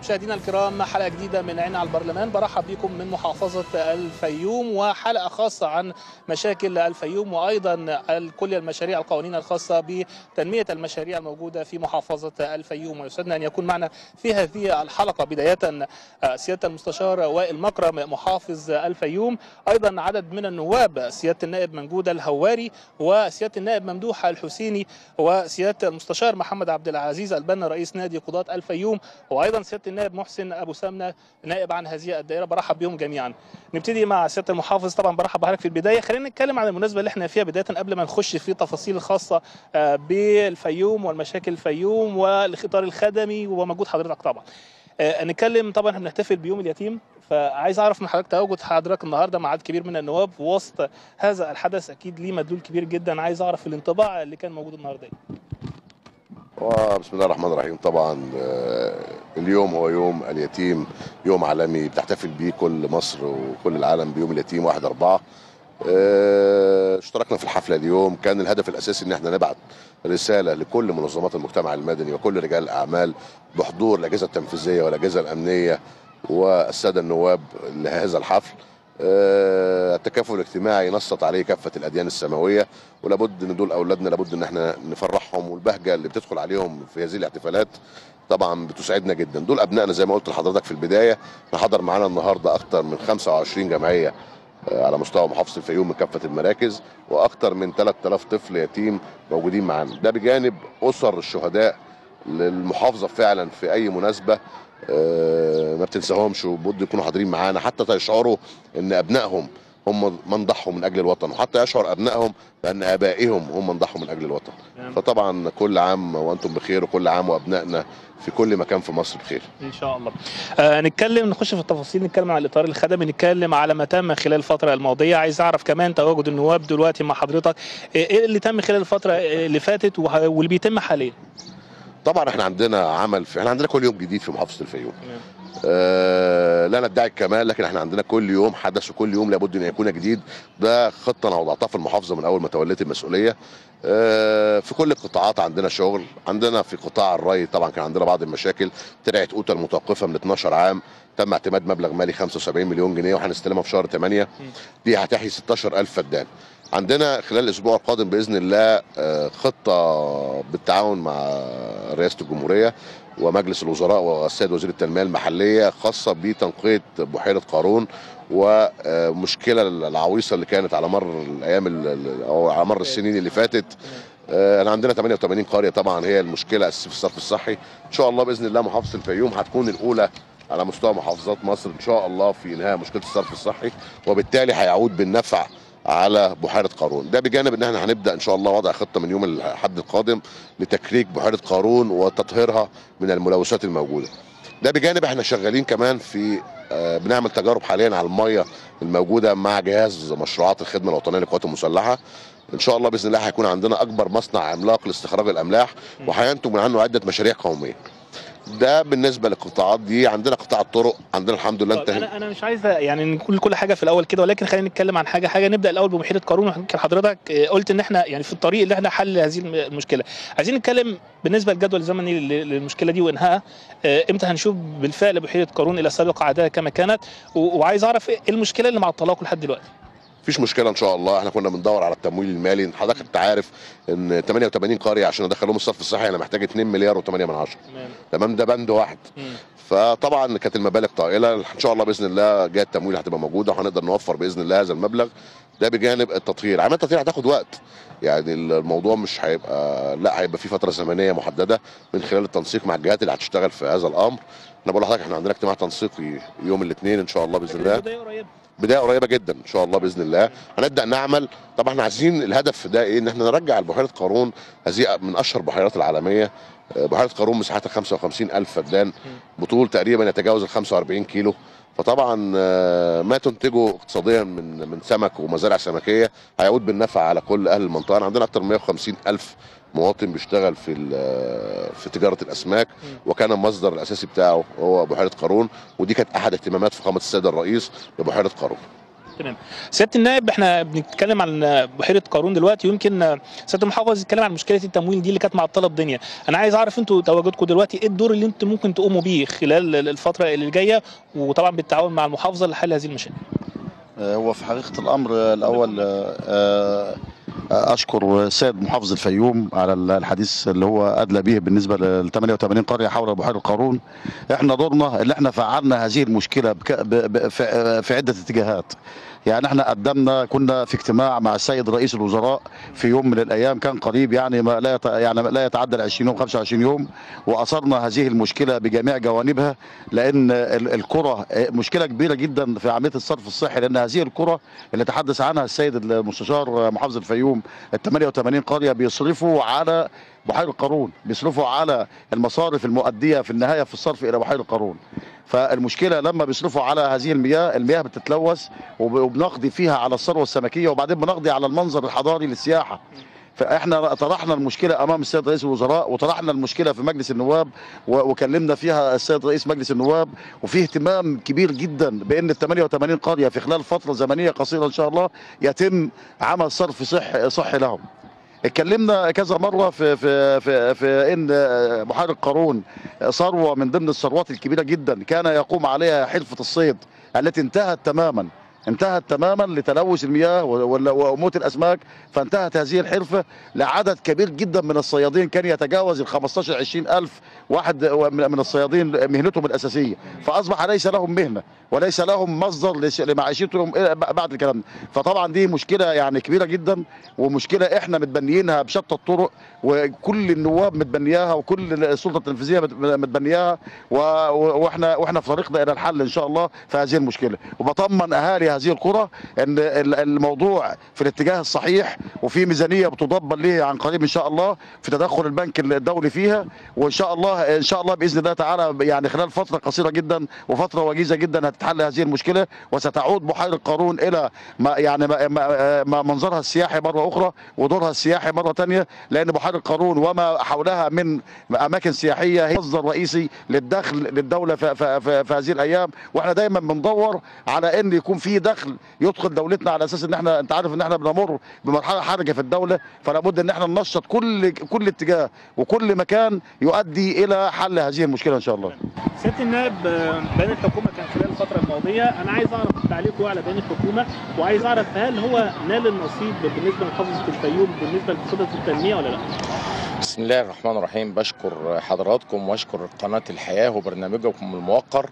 مشاهدينا الكرام حلقه جديده من عين على البرلمان برحب بكم من محافظه الفيوم وحلقه خاصه عن مشاكل الفيوم وايضا كل المشاريع القوانين الخاصه بتنميه المشاريع الموجوده في محافظه الفيوم ويسعدنا ان يكون معنا في هذه الحلقه بدايه سياده المستشار وائل مكرم محافظ الفيوم ايضا عدد من النواب سياده النائب منجود الهواري وسياده النائب ممدوح الحسيني وسياده المستشار محمد عبد العزيز البنا رئيس نادي قضاه الفيوم وايضا سياده النائب محسن ابو سمنه نائب عن هذه الدائره برحب بهم جميعا نبتدي مع سياده المحافظ طبعا برحب بحضرتك في البدايه خلينا نتكلم عن المناسبه اللي احنا فيها بدايه قبل ما نخش في تفاصيل الخاصه بالفيوم والمشاكل الفيوم والاطار الخدمي ومجهود حضرتك طبعا نتكلم طبعا احنا بنحتفل بيوم اليتيم فعايز اعرف من حضرتك تواجد حضرتك النهارده مع عدد كبير من النواب وسط هذا الحدث اكيد ليه مدلول كبير جدا عايز اعرف الانطباع اللي كان موجود النهارده وبسم الله الرحمن الرحيم طبعا اليوم هو يوم اليتيم يوم عالمي بتحتفل بيه كل مصر وكل العالم بيوم اليتيم واحد أربعة اشتركنا في الحفلة اليوم كان الهدف الأساسي إن احنا نبعت رسالة لكل منظمات المجتمع المدني وكل رجال الأعمال بحضور الأجهزة التنفيذية والأجهزة الأمنية والسادة النواب لهذا الحفل التكافل الاجتماعي نصت عليه كافه الاديان السماويه ولابد ان دول اولادنا لابد ان احنا نفرحهم والبهجه اللي بتدخل عليهم في هذه الاحتفالات طبعا بتسعدنا جدا دول ابنائنا زي ما قلت لحضرتك في البدايه احنا حضر معانا النهارده اكثر من 25 جمعيه على مستوى محافظه الفيوم من كافه المراكز واكثر من 3000 طفل يتيم موجودين معانا ده بجانب اسر الشهداء للمحافظه فعلا في اي مناسبه ما بتنساهمش وبد يكونوا حاضرين معانا حتى يشعروا ان ابنائهم هم من ضحوا من اجل الوطن وحتى يشعر ابنائهم بان ابائهم هم من ضحوا من اجل الوطن يعني. فطبعا كل عام وانتم بخير وكل عام وابنائنا في كل مكان في مصر بخير ان شاء الله آه نتكلم نخش في التفاصيل نتكلم عن الاطار الخدمي نتكلم على ما تم خلال الفتره الماضيه عايز اعرف كمان تواجد النواب دلوقتي مع حضرتك ايه اللي تم خلال الفتره اللي فاتت واللي بيتم حاليا طبعا احنا عندنا عمل في احنا عندنا كل يوم جديد في محافظه الفيوم آه لا ندعي الكمال لكن احنا عندنا كل يوم حدث وكل يوم لابد ان يكون جديد ده خطه انا وضعتها في المحافظه من اول ما توليت المسؤوليه آه في كل القطاعات عندنا شغل عندنا في قطاع الري طبعا كان عندنا بعض المشاكل ترعه قوطه المتوقفه من 12 عام تم اعتماد مبلغ مالي 75 مليون جنيه وهنستلمها في شهر 8 دي هتحيي 16000 فدان عندنا خلال الاسبوع القادم باذن الله خطه بالتعاون مع رئاسه الجمهوريه ومجلس الوزراء والسيد وزير التنميه المحليه خاصه بتنقيه بحيره قارون ومشكله العويصه اللي كانت على مر الايام او على مر السنين اللي فاتت انا عندنا 88 قريه طبعا هي المشكله الاساسيه في الصرف الصحي ان شاء الله باذن الله محافظه الفيوم هتكون الاولى على مستوى محافظات مصر ان شاء الله في انهاء مشكله الصرف الصحي وبالتالي هيعود بالنفع على بحيره قارون ده بجانب ان احنا هنبدا ان شاء الله وضع خطه من يوم الاحد القادم لتكريك بحيره قارون وتطهيرها من الملوثات الموجوده ده بجانب احنا شغالين كمان في آه بنعمل تجارب حاليا على الميه الموجوده مع جهاز مشروعات الخدمه الوطنيه للقوات المسلحه ان شاء الله باذن الله هيكون عندنا اكبر مصنع عملاق لاستخراج الاملاح وهينتج من عنه عده مشاريع قوميه ده بالنسبه للقطاعات دي عندنا قطاع الطرق عندنا الحمد لله انتهى انا انا مش عايز يعني نقول كل حاجه في الاول كده ولكن خلينا نتكلم عن حاجه حاجه نبدا الاول ببحيره قارون ويمكن حضرتك قلت ان احنا يعني في الطريق اللي احنا حل هذه المشكله عايزين نتكلم بالنسبه للجدول الزمني للمشكله دي وانهائها امتى هنشوف بالفعل بحيره قارون الى سابق عادها كما كانت وعايز اعرف ايه المشكله اللي معطلاكم لحد دلوقتي مفيش مشكله ان شاء الله احنا كنا بندور على التمويل المالي حضرتك انت عارف ان 88 قريه عشان ادخلهم الصرف الصحي انا محتاج 2 مليار و8 من عشرة تمام ده بند واحد مم. فطبعا كانت المبالغ طائله ان شاء الله باذن الله جاء التمويل هتبقى موجوده وهنقدر نوفر باذن الله هذا المبلغ ده بجانب التطهير عمليه التطهير هتاخد وقت يعني الموضوع مش هيبقى لا هيبقى في فتره زمنيه محدده من خلال التنسيق مع الجهات اللي هتشتغل في هذا الامر انا بقول لحضرتك احنا عندنا اجتماع تنسيقي يوم الاثنين ان شاء الله باذن الله بدايه قريبه جدا ان شاء الله باذن الله هنبدا نعمل طبعا احنا عايزين الهدف ده ايه ان احنا نرجع بحيره قارون هذه من اشهر البحيرات العالميه بحيره قارون مساحتها 55 الف فدان بطول تقريبا يتجاوز ال 45 كيلو فطبعا ما تنتجه اقتصاديا من من سمك ومزارع سمكيه هيعود بالنفع على كل اهل المنطقه عندنا اكثر من 150 الف مواطن بيشتغل في في تجاره الاسماك وكان المصدر الاساسي بتاعه هو بحيره قارون ودي كانت احد اهتمامات فخامه السيد الرئيس لبحيره قارون تمام سياده النائب احنا بنتكلم عن بحيره قارون دلوقتي يمكن سياده المحافظ يتكلم عن مشكله التمويل دي اللي كانت معطله الدنيا انا عايز اعرف انتوا تواجدكم دلوقتي ايه الدور اللي انتوا ممكن تقوموا بيه خلال الفتره اللي جايه وطبعا بالتعاون مع المحافظه لحل هذه المشاكل هو في حقيقة الأمر الأول آه، أشكر السيد محافظ الفيوم على الحديث اللي هو أدلى به بالنسبة لل 88 قرية حول بحيرة قارون إحنا دورنا اللي إحنا فعلنا هذه المشكلة بك ب ب في في عدة اتجاهات يعني احنا قدمنا كنا في اجتماع مع السيد رئيس الوزراء في يوم من الايام كان قريب يعني ما لا يت... يعني لا يتعدى ال 20 يوم 25 يوم واثرنا هذه المشكله بجميع جوانبها لان ال- الكره مشكله كبيره جدا في عمليه الصرف الصحي لان هذه الكره اللي تحدث عنها السيد المستشار محافظ الفيوم ال 88 قريه بيصرفوا على بحيره قارون بيصرفوا على المصارف المؤديه في النهايه في الصرف الى بحيره قارون فالمشكله لما بيصرفوا على هذه المياه المياه بتتلوث وب- وبنقضي فيها على الثروه السمكيه وبعدين بنقضي على المنظر الحضاري للسياحه فاحنا طرحنا المشكله امام السيد رئيس الوزراء وطرحنا المشكله في مجلس النواب و- وكلمنا فيها السيد رئيس مجلس النواب وفي اهتمام كبير جدا بان ال 88 قريه في خلال فتره زمنيه قصيره ان شاء الله يتم عمل صرف صحي صحي لهم. اتكلمنا كذا مره في في في, في ان بحيره قارون ثروه من ضمن الثروات الكبيره جدا كان يقوم عليها حرفه الصيد التي انتهت تماما انتهت تماما لتلوث المياه و- ولا- وموت الاسماك فانتهت هذه الحرفه لعدد كبير جدا من الصيادين كان يتجاوز ال 15 20 الف واحد من من الصيادين مهنتهم الاساسيه فاصبح ليس لهم مهنه وليس لهم مصدر لش- لمعيشتهم إلى ب- بعد الكلام ده فطبعا دي مشكله يعني كبيره جدا ومشكله احنا متبنيينها بشتى الطرق وكل النواب متبنياها وكل السلطه التنفيذيه مت- متبنياها و- و- واحنا واحنا في طريقنا الى الحل ان شاء الله في هذه المشكله وبطمن اهالي هذه القرى ان ال- الموضوع في الاتجاه الصحيح وفي ميزانيه بتدبر ليه عن قريب ان شاء الله في تدخل البنك الدولي فيها وان شاء الله ان شاء الله باذن الله تعالى يعني خلال فتره قصيره جدا وفتره وجيزه جدا هتتحل هذه المشكله وستعود بحيره قارون الى ما يعني ما ما ما منظرها السياحي مره اخرى ودورها السياحي مره ثانيه لان بحيره قارون وما حولها من اماكن سياحيه هي مصدر رئيسي للدخل للدوله في, في, في, في هذه الايام واحنا دايما بندور على ان يكون في دخل يدخل دولتنا على اساس ان احنا انت عارف ان احنا بنمر بمرحله حرجه في الدوله فلا بد ان احنا ننشط كل كل اتجاه وكل مكان يؤدي الى حل هذه المشكله ان شاء الله سياده النائب آه، بيان الحكومه كان خلال الفتره الماضيه انا عايز اعرف تعليقه على بيان الحكومه وعايز اعرف هل هو نال النصيب بالنسبه لمحافظه الفيوم بالنسبه لخطط التنميه ولا لا؟ بسم الله الرحمن الرحيم بشكر حضراتكم واشكر قناة الحياة وبرنامجكم الموقر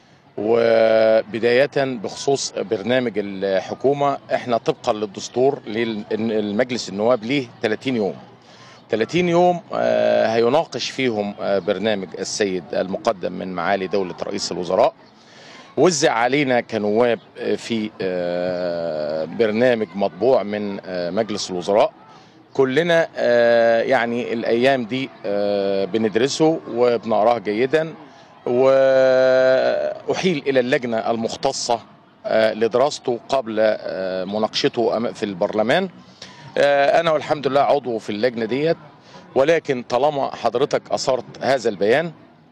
وبداية بخصوص برنامج الحكومة احنا طبقا للدستور للمجلس النواب ليه 30 يوم 30 يوم آه، هيناقش فيهم آه، برنامج السيد المقدم من معالي دولة رئيس الوزراء وزع علينا كنواب آه، في آه، برنامج مطبوع من آه، مجلس الوزراء كلنا آه، يعني الايام دي آه، بندرسه وبنقراه جيدا واحيل الى اللجنه المختصه آه، لدراسته قبل آه، مناقشته أم- في البرلمان آه، انا والحمد لله عضو في اللجنه ديت ولكن طالما حضرتك اثرت هذا البيان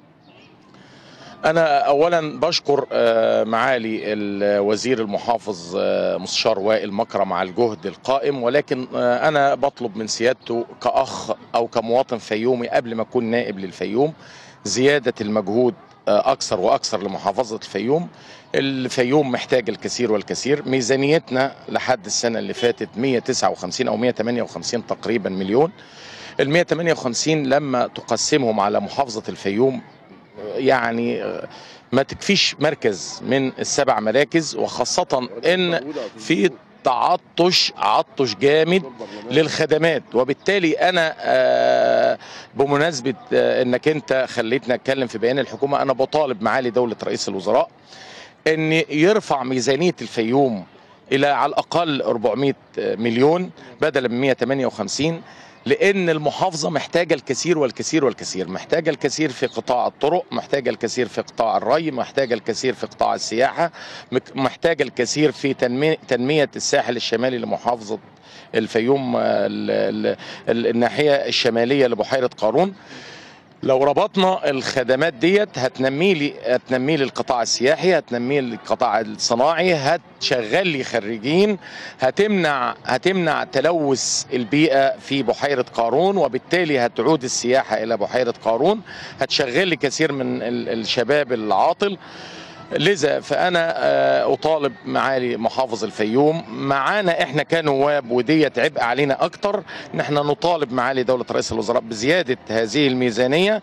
انا اولا بشكر آه، معالي الوزير المحافظ آه، مستشار وائل مكرم على الجهد القائم ولكن آه، انا بطلب من سيادته كاخ او كمواطن فيومي قبل ما اكون نائب للفيوم زياده المجهود آه، اكثر واكثر لمحافظه الفيوم الفيوم محتاج الكثير والكثير ميزانيتنا لحد السنه اللي فاتت 159 او 158 تقريبا مليون ال 158 لما تقسمهم على محافظه الفيوم يعني ما تكفيش مركز من السبع مراكز وخاصة ان في تعطش عطش جامد للخدمات وبالتالي انا آه، بمناسبة آه، انك انت خليتنا اتكلم في بيان الحكومة انا بطالب معالي دولة رئيس الوزراء ان يرفع ميزانية الفيوم الى على الاقل 400 مليون بدلا من 158 لان المحافظه محتاجه الكثير والكثير والكثير محتاجه الكثير في قطاع الطرق محتاجه الكثير في قطاع الري محتاجه الكثير في قطاع السياحه مك- محتاجه الكثير في تنميه تنميه الساحل الشمالي لمحافظه الفيوم آه، ال- ال- ال- الناحيه الشماليه لبحيره قارون لو ربطنا الخدمات ديت هتنمي لي هتنمي لي القطاع السياحي هتنمي لي القطاع الصناعي هتشغل لي خريجين هتمنع هتمنع تلوث البيئه في بحيره قارون وبالتالي هتعود السياحه الى بحيره قارون هتشغل لي كثير من ال- الشباب العاطل لذا فانا آه، اطالب معالي محافظ الفيوم معانا احنا كنواب وديت عبء علينا اكتر ان احنا نطالب معالي دوله رئيس الوزراء بزياده هذه الميزانيه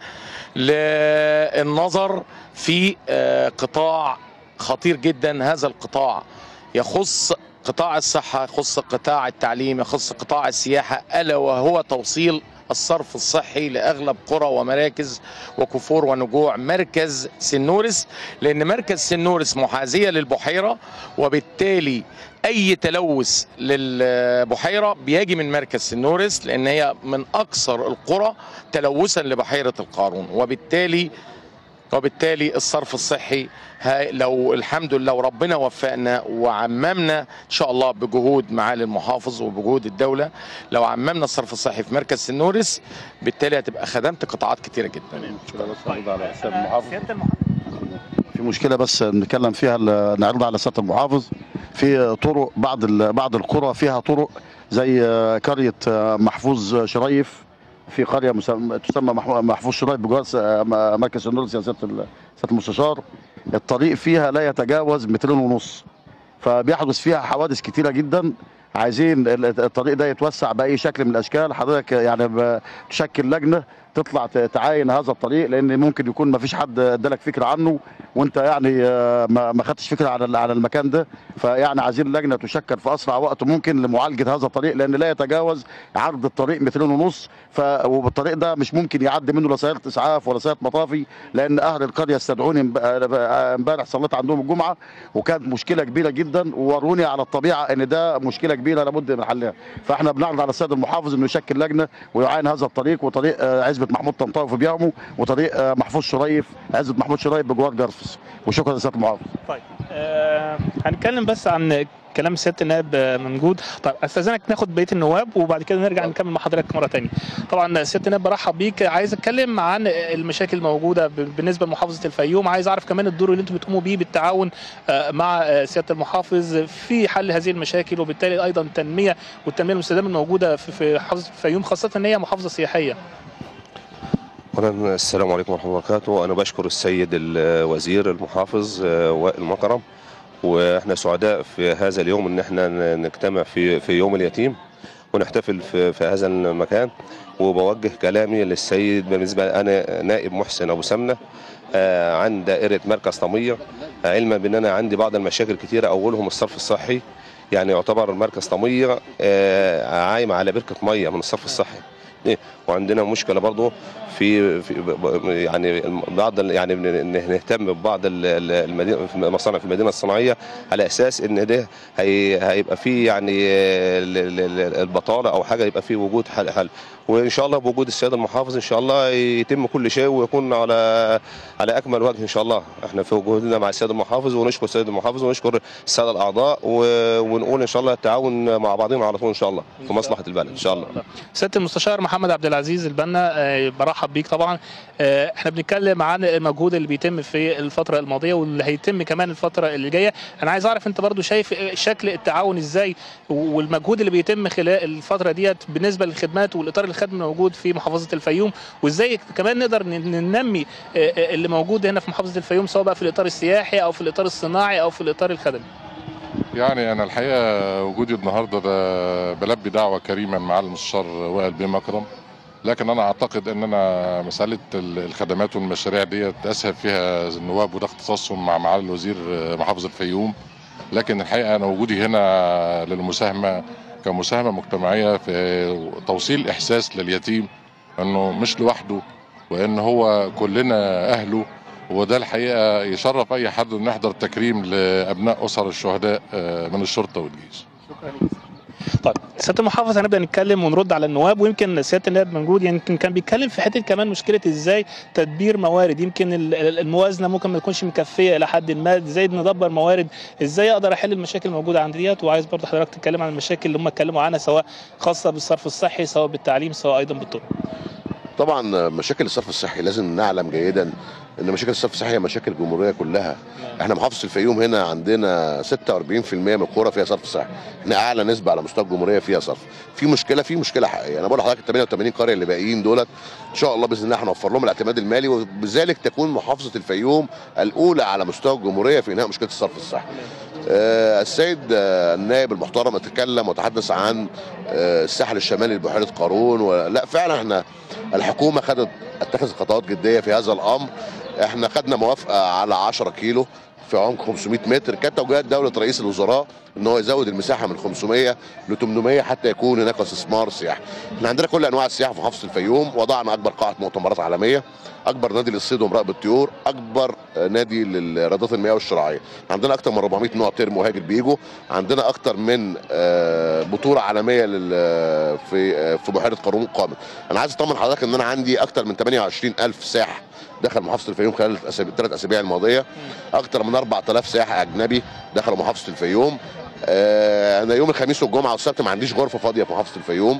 للنظر في آه، قطاع خطير جدا هذا القطاع يخص قطاع الصحه يخص قطاع التعليم يخص قطاع السياحه الا وهو توصيل الصرف الصحي لاغلب قرى ومراكز وكفور ونجوع مركز سنورس لان مركز سنورس محاذيه للبحيره وبالتالي اي تلوث للبحيره بيجي من مركز سنورس لان هي من اكثر القرى تلوثا لبحيره القارون وبالتالي وبالتالي الصرف الصحي ها- لو الحمد لله وربنا وفقنا وعممنا ان شاء الله بجهود معالي المحافظ وبجهود الدوله لو عممنا الصرف الصحي في مركز سنورس بالتالي هتبقى خدمت قطاعات كتيره جدا سياده المحافظ في مشكله بس نتكلم فيها ال- نعرضها على سياده المحافظ في طرق بعض ال- بعض القرى فيها طرق زي آه، قريه آه، محفوظ شرايف في قريه مسم- تسمى محفو- محفوظ شرايف بجوار س- آه، م- مركز النورس يا سياده ال- سياده المستشار الطريق فيها لا يتجاوز مترين ونص فبيحدث فيها حوادث كتيره جدا عايزين ال- الطريق ده يتوسع باي شكل من الاشكال حضرتك يعني ب- تشكل لجنه تطلع ت- تعاين هذا الطريق لان ممكن يكون ما فيش حد ادالك فكره عنه وانت يعني آه، ما ما خدتش فكره على ال- على المكان ده فيعني عايزين لجنه تشكل في اسرع وقت ممكن لمعالجه هذا الطريق لان لا يتجاوز عرض الطريق مترين ونص ف والطريق ده مش ممكن يعدي منه لا سياره اسعاف ولا سياره مطافي لان اهل القريه استدعوني امب- آه، امبارح صليت عندهم الجمعه وكانت مشكله كبيره جدا ووروني على الطبيعه ان ده مشكله كبيره لابد من حلها فاحنا بنعرض على السيد المحافظ انه يشكل لجنه ويعاين هذا الطريق وطريق آه، عزبه محمود طنطاوي في بيعمو وطريق آه، محفوظ شريف عزبه محمود شريف بجوار جرفس وشكرا لسياده المحافظ طيب آه هنتكلم بس عن كلام سياده النائب آه، ممجود طيب استاذنك ناخد بقيه النواب وبعد كده نرجع نكمل مع حضرتك مره ثانيه طبعا سياده النائب برحب بيك عايز اتكلم عن المشاكل الموجوده ب- بالنسبه لمحافظه الفيوم عايز اعرف كمان الدور اللي انتم بتقوموا بيه بالتعاون آه، مع آه، سياده المحافظ في حل هذه المشاكل وبالتالي ايضا التنميه والتنميه المستدامه الموجوده في- في محافظه الفيوم خاصه ان هي محافظه سياحيه أولا السلام عليكم ورحمة الله وبركاته أنا بشكر السيد الوزير المحافظ آه، وائل مكرم وإحنا سعداء في هذا اليوم إن إحنا ن- نجتمع في في يوم اليتيم ونحتفل في, في هذا المكان وبوجه كلامي للسيد بالنسبة أنا نائب محسن أبو سمنة آه، عن دائرة مركز طمية آه، علما بأن أنا عندي بعض المشاكل كتيرة أولهم الصرف الصحي يعني يعتبر مركز طمية آه، عايم على بركة مية من الصرف الصحي إيه، وعندنا مشكلة برضو في, في ب- ب- يعني بعض ال- يعني بن- نهتم ببعض ال- ال- المدينه في المصانع في المدينه الصناعيه على اساس ان ده هي هيبقى فيه يعني ال- ال- ال- البطاله او حاجه يبقى فيه وجود حل, حل وان شاء الله بوجود السيد المحافظ ان شاء الله يتم كل شيء ويكون على على اكمل وجه ان شاء الله احنا في وجودنا مع السيد المحافظ ونشكر السيد المحافظ ونشكر الساده الاعضاء و- ونقول ان شاء الله التعاون مع بعضنا على طول ان شاء الله في مصلحه البلد ان شاء الله سياده المستشار محمد عبد العزيز البنا آه، برحب بيك طبعا آه، احنا بنتكلم عن المجهود اللي بيتم في الفتره الماضيه واللي هيتم كمان الفتره اللي جايه انا عايز اعرف انت برضو شايف شكل التعاون ازاي والمجهود اللي بيتم خلال الفتره ديت بالنسبه للخدمات والاطار الخدمي الموجود في محافظه الفيوم وازاي كمان نقدر ن- ننمي آه، آه، اللي موجود هنا في محافظه الفيوم سواء بقى في الاطار السياحي او في الاطار الصناعي او في الاطار الخدمي يعني انا الحقيقه وجودي النهارده ده بلبي دعوه كريما مع المستشار وائل بيه مكرم لكن انا اعتقد ان انا مساله ال- الخدمات والمشاريع ديت اسهب فيها النواب وده اختصاصهم مع معالي الوزير محافظ الفيوم لكن الحقيقه انا وجودي هنا للمساهمه كمساهمه مجتمعيه في توصيل احساس لليتيم انه مش لوحده وان هو كلنا اهله وده الحقيقه يشرف اي حد انه يحضر تكريم لابناء اسر الشهداء آه، من الشرطه والجيش طيب سياده المحافظ هنبدا نتكلم ونرد على النواب ويمكن سياده النائب موجود يمكن كان بيتكلم في حته كمان مشكله ازاي تدبير موارد يمكن ال- ال- الموازنه ممكن ما تكونش مكفيه الى حد ما ازاي ندبر موارد ازاي اقدر احل المشاكل الموجوده عندي ديت وعايز برضه حضرتك تتكلم عن المشاكل اللي هم اتكلموا عنها سواء خاصه بالصرف الصحي سواء بالتعليم سواء ايضا بالطرق طبعا مشاكل الصرف الصحي لازم نعلم جيدا ان مشاكل الصرف الصحي هي مشاكل الجمهوريه كلها احنا محافظه الفيوم هنا عندنا 46% من القرى فيها صرف صحي احنا اعلى نسبه على مستوى الجمهوريه فيها صرف في مشكله في مشكله حقيقيه انا بقول لحضرتك ال 88 قريه اللي باقيين دولت ان شاء الله باذن الله هنوفر لهم الاعتماد المالي وبذلك تكون محافظه الفيوم الاولى على مستوى الجمهوريه في انهاء مشكله الصرف الصحي آه، السيد آه، النائب المحترم تكلم وتحدث عن آه، الساحل الشمالي لبحيره قارون ولا فعلا احنا الحكومه خدت اتخذت خطوات جديه في هذا الامر احنا خدنا موافقه على 10 كيلو في عمق 500 متر كانت توجيهات دوله رئيس الوزراء ان هو يزود المساحه من 500 ل 800 حتى يكون هناك استثمار سياحي. احنا عندنا كل انواع السياحه في محافظه الفيوم وضعنا اكبر قاعه مؤتمرات عالميه اكبر نادي للصيد ومراقبه الطيور اكبر آه، نادي للرياضات المياه والشراعيه عندنا اكثر من 400 نوع طير مهاجر بيجوا عندنا اكثر من آه، بطوله عالميه لل- في آه، في بحيره قارون قامت انا عايز اطمن حضرتك ان انا عندي اكثر من 28 الف سائح دخل محافظه الفيوم خلال الثلاث اسابيع الماضيه اكثر من 4000 سائح اجنبي دخلوا محافظه الفيوم آه، انا يوم الخميس والجمعه والسبت ما عنديش غرفه فاضيه في محافظه الفيوم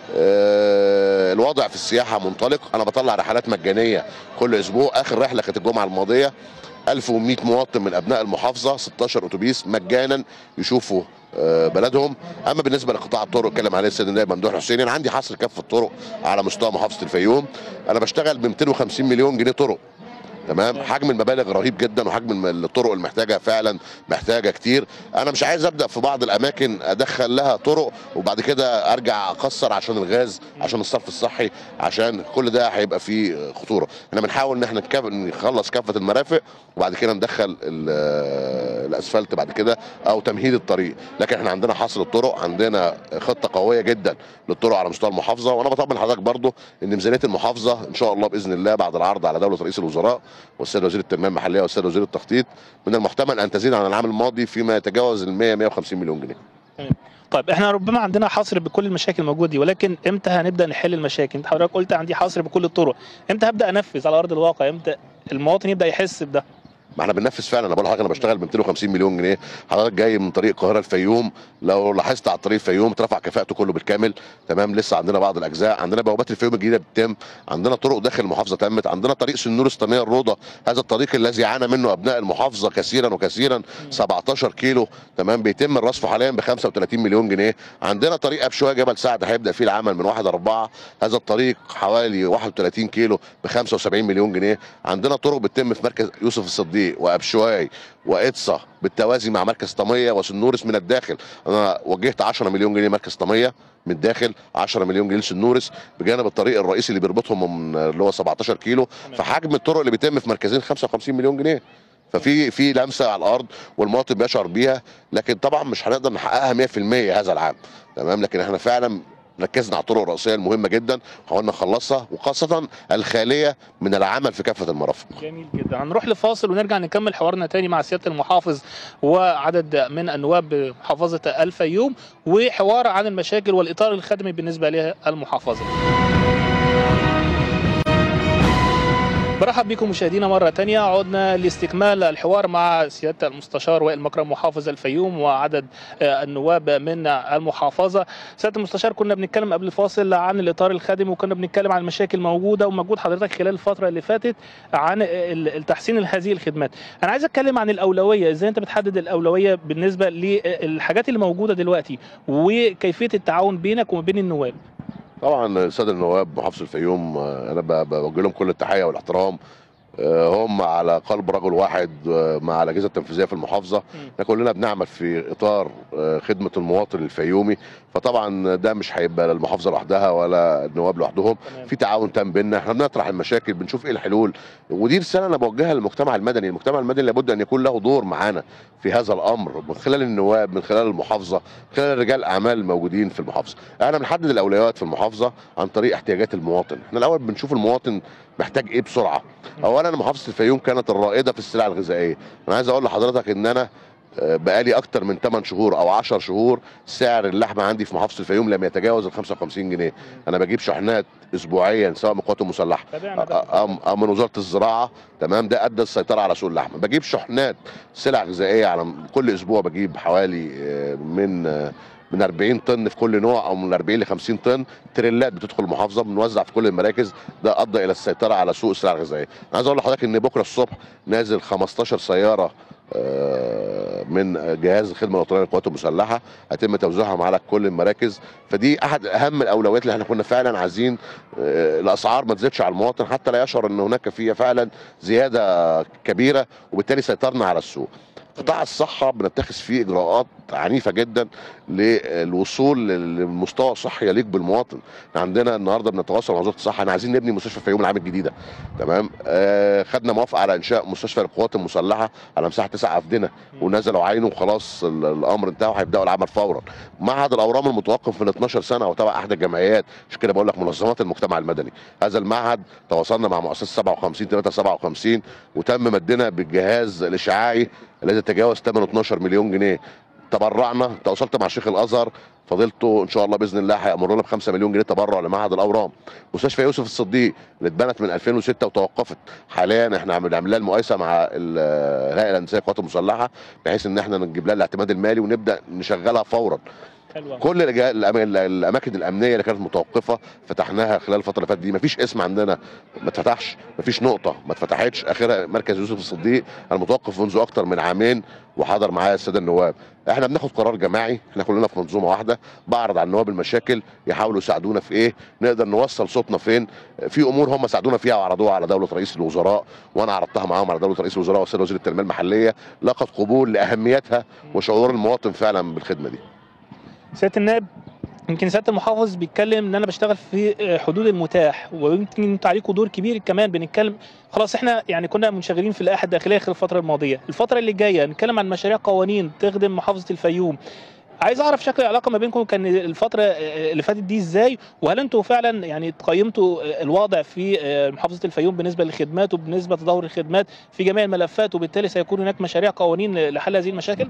آه، الوضع في السياحه منطلق انا بطلع رحلات مجانيه كل اسبوع اخر رحله كانت الجمعه الماضيه 1100 مواطن من ابناء المحافظه 16 اتوبيس مجانا يشوفوا آه، بلدهم اما بالنسبه لقطاع الطرق اتكلم عليه السيد النائب ممدوح حسين انا عندي حصر كافه الطرق على مستوى محافظه الفيوم انا بشتغل ب 250 مليون جنيه طرق تمام حجم المبالغ رهيب جدا وحجم الم- الطرق المحتاجه فعلا محتاجه كتير انا مش عايز ابدا في بعض الاماكن ادخل لها طرق وبعد كده ارجع اكسر عشان الغاز عشان الصرف الصحي عشان كل ده هيبقى فيه خطوره احنا بنحاول ان احنا نكف- نخلص كافه المرافق وبعد كده ندخل ال- الاسفلت بعد كده او تمهيد الطريق لكن احنا عندنا حصر الطرق عندنا خطه قويه جدا للطرق على مستوى المحافظه وانا بطمن حضرتك برضو ان ميزانيه المحافظه ان شاء الله باذن الله بعد العرض على دوله رئيس الوزراء والسيد وزير التنميه المحليه والسيد وزير التخطيط من المحتمل ان تزيد عن العام الماضي فيما يتجاوز ال 100 150 مليون جنيه طيب احنا ربما عندنا حصر بكل المشاكل الموجوده دي ولكن امتى هنبدا نحل المشاكل انت حضرتك قلت عندي حصر بكل الطرق امتى هبدا انفذ على ارض الواقع امتى المواطن يبدا يحس بده ما احنا بننفذ فعلا انا بقول لحضرتك انا بشتغل ب 250 مليون جنيه حضرتك جاي من طريق القاهره الفيوم لو لاحظت على الطريق الفيوم اترفع كفاءته كله بالكامل تمام لسه عندنا بعض الاجزاء عندنا بوابات الفيوم الجديده بتتم عندنا طرق داخل المحافظه تمت عندنا طريق سنور اسطنيه الروضه هذا الطريق الذي عانى منه ابناء المحافظه كثيرا وكثيرا 17 كيلو تمام بيتم الرصف حاليا ب 35 مليون جنيه عندنا طريق ابشويه جبل سعد هيبدا فيه العمل من 1 4 هذا الطريق حوالي 31 كيلو ب 75 مليون جنيه عندنا طرق بتتم في مركز يوسف الصديق وابشواي وإدصا بالتوازي مع مركز طميه وسنورس من الداخل انا وجهت 10 مليون جنيه مركز طميه من الداخل 10 مليون جنيه لسنورس بجانب الطريق الرئيسي اللي بيربطهم من اللي هو 17 كيلو فحجم الطرق اللي بيتم في مركزين 55 مليون جنيه ففي في لمسه على الارض والمواطن بيشعر بيها لكن طبعا مش هنقدر نحققها 100% هذا العام تمام لكن احنا فعلا ركزنا على الطرق الرئيسيه المهمه جدا حاولنا نخلصها وخاصه الخاليه من العمل في كافه المرافق جميل جدا هنروح لفاصل ونرجع نكمل حوارنا تاني مع سياده المحافظ وعدد من النواب بمحافظه الفيوم وحوار عن المشاكل والاطار الخدمي بالنسبه لها المحافظه برحب بكم مشاهدينا مرة تانية عدنا لاستكمال الحوار مع سيادة المستشار وائل مكرم محافظ الفيوم وعدد آه، النواب من المحافظة سيادة المستشار كنا بنتكلم قبل الفاصل عن الإطار الخدمي وكنا بنتكلم عن المشاكل الموجودة ومجهود حضرتك خلال الفترة اللي فاتت عن ال- التحسين هذه الخدمات أنا عايز أتكلم عن الأولوية إزاي أنت بتحدد الأولوية بالنسبة للحاجات اللي موجودة دلوقتي وكيفية التعاون بينك وما بين النواب طبعا الساده النواب محافظ الفيوم آه، انا ب- بوجه لهم كل التحيه والاحترام آه، هم على قلب رجل واحد آه، مع الاجهزه التنفيذيه في المحافظه احنا كلنا بنعمل في اطار آه، خدمه المواطن الفيومي فطبعا ده مش هيبقى المحافظه لوحدها ولا النواب لوحدهم تمام. في تعاون تام بيننا احنا بنطرح المشاكل بنشوف ايه الحلول ودي رساله انا بوجهها للمجتمع المدني المجتمع المدني لابد ان يكون له دور معانا في هذا الامر من خلال النواب من خلال المحافظه من خلال رجال الاعمال الموجودين في المحافظه احنا بنحدد الاولويات في المحافظه عن طريق احتياجات المواطن احنا الاول بنشوف المواطن محتاج ايه بسرعه اولا محافظه الفيوم كانت الرائده في السلع الغذائيه انا عايز اقول لحضرتك ان انا آه، بقالي اكتر من 8 شهور او 10 شهور سعر اللحمه عندي في محافظه الفيوم لم يتجاوز ال 55 جنيه انا بجيب شحنات اسبوعيا سواء من القوات المسلحه تابعنا ده. أم أم من وزاره الزراعه تمام ده ادى السيطره على سوق اللحمه بجيب شحنات سلع غذائيه على كل اسبوع بجيب حوالي آه، من آه، من 40 طن في كل نوع او من 40 ل 50 طن تريلات بتدخل المحافظه بنوزع في كل المراكز ده ادى الى السيطره على سوق السلع الغذائيه انا عايز اقول لحضرتك ان بكره الصبح نازل 15 سياره آه، من جهاز الخدمه الوطنيه للقوات المسلحه هيتم توزيعهم على كل المراكز فدي احد اهم الاولويات اللي احنا كنا فعلا عايزين آه، الاسعار ما تزيدش على المواطن حتى لا يشعر ان هناك فيها فعلا زياده كبيره وبالتالي سيطرنا على السوق قطاع الصحة بنتخذ فيه إجراءات عنيفة جدا للوصول لمستوى صحي يليق بالمواطن احنا عندنا النهارده بنتواصل مع وزارة الصحة احنا عايزين نبني مستشفى في يوم العام الجديدة تمام آه خدنا موافقة على إنشاء مستشفى للقوات المسلحة على مساحة تسع أفدنة ونزلوا عينه وخلاص ال- الأمر انتهى وهيبدأوا العمل فورا معهد الأورام المتوقف من 12 سنة وتبع أحد الجمعيات عشان كده بقول لك منظمات المجتمع المدني هذا المعهد تواصلنا مع مؤسسة 57 357 وتم مدنا بالجهاز الإشعاعي الذي تجاوز ثمنه 12 مليون جنيه تبرعنا تواصلت مع شيخ الازهر فضيلته ان شاء الله باذن الله هيامرنا ب 5 مليون جنيه تبرع لمعهد الاورام مستشفى يوسف الصديق اللي اتبنت من 2006 وتوقفت حاليا احنا عم بنعمل لها المقايسه مع ال- الهيئه الهندسيه للقوات المسلحه بحيث ان احنا نجيب لها الاعتماد المالي ونبدا نشغلها فورا حلوة كل الجا- الأما- الاماكن الامنيه اللي كانت متوقفه فتحناها خلال الفتره اللي فاتت دي مفيش اسم عندنا ما اتفتحش مفيش نقطه ما اتفتحتش اخرها مركز يوسف الصديق المتوقف منذ اكتر من عامين وحضر معايا الساده النواب احنا بناخد قرار جماعي احنا كلنا في منظومه واحده بعرض على النواب المشاكل يحاولوا يساعدونا في ايه نقدر نوصل صوتنا فين في امور هم ساعدونا فيها وعرضوها على دوله رئيس الوزراء وانا عرضتها معاهم على دوله رئيس الوزراء والسيد وزير التنميه المحليه لقت قبول لاهميتها وشعور المواطن فعلا بالخدمه دي سياده النائب يمكن سياده المحافظ بيتكلم ان انا بشتغل في حدود المتاح ويمكن انتوا عليكم دور كبير كمان بنتكلم خلاص احنا يعني كنا منشغلين في اللائحه الداخليه خلال الفتره الماضيه الفتره اللي جايه نتكلم عن مشاريع قوانين تخدم محافظه الفيوم عايز اعرف شكل العلاقه ما بينكم كان الفتره اللي فاتت دي ازاي وهل انتوا فعلا يعني قيمتوا الوضع في محافظه الفيوم بالنسبه للخدمات وبالنسبه لتدهور الخدمات في جميع الملفات وبالتالي سيكون هناك مشاريع قوانين لحل هذه المشاكل؟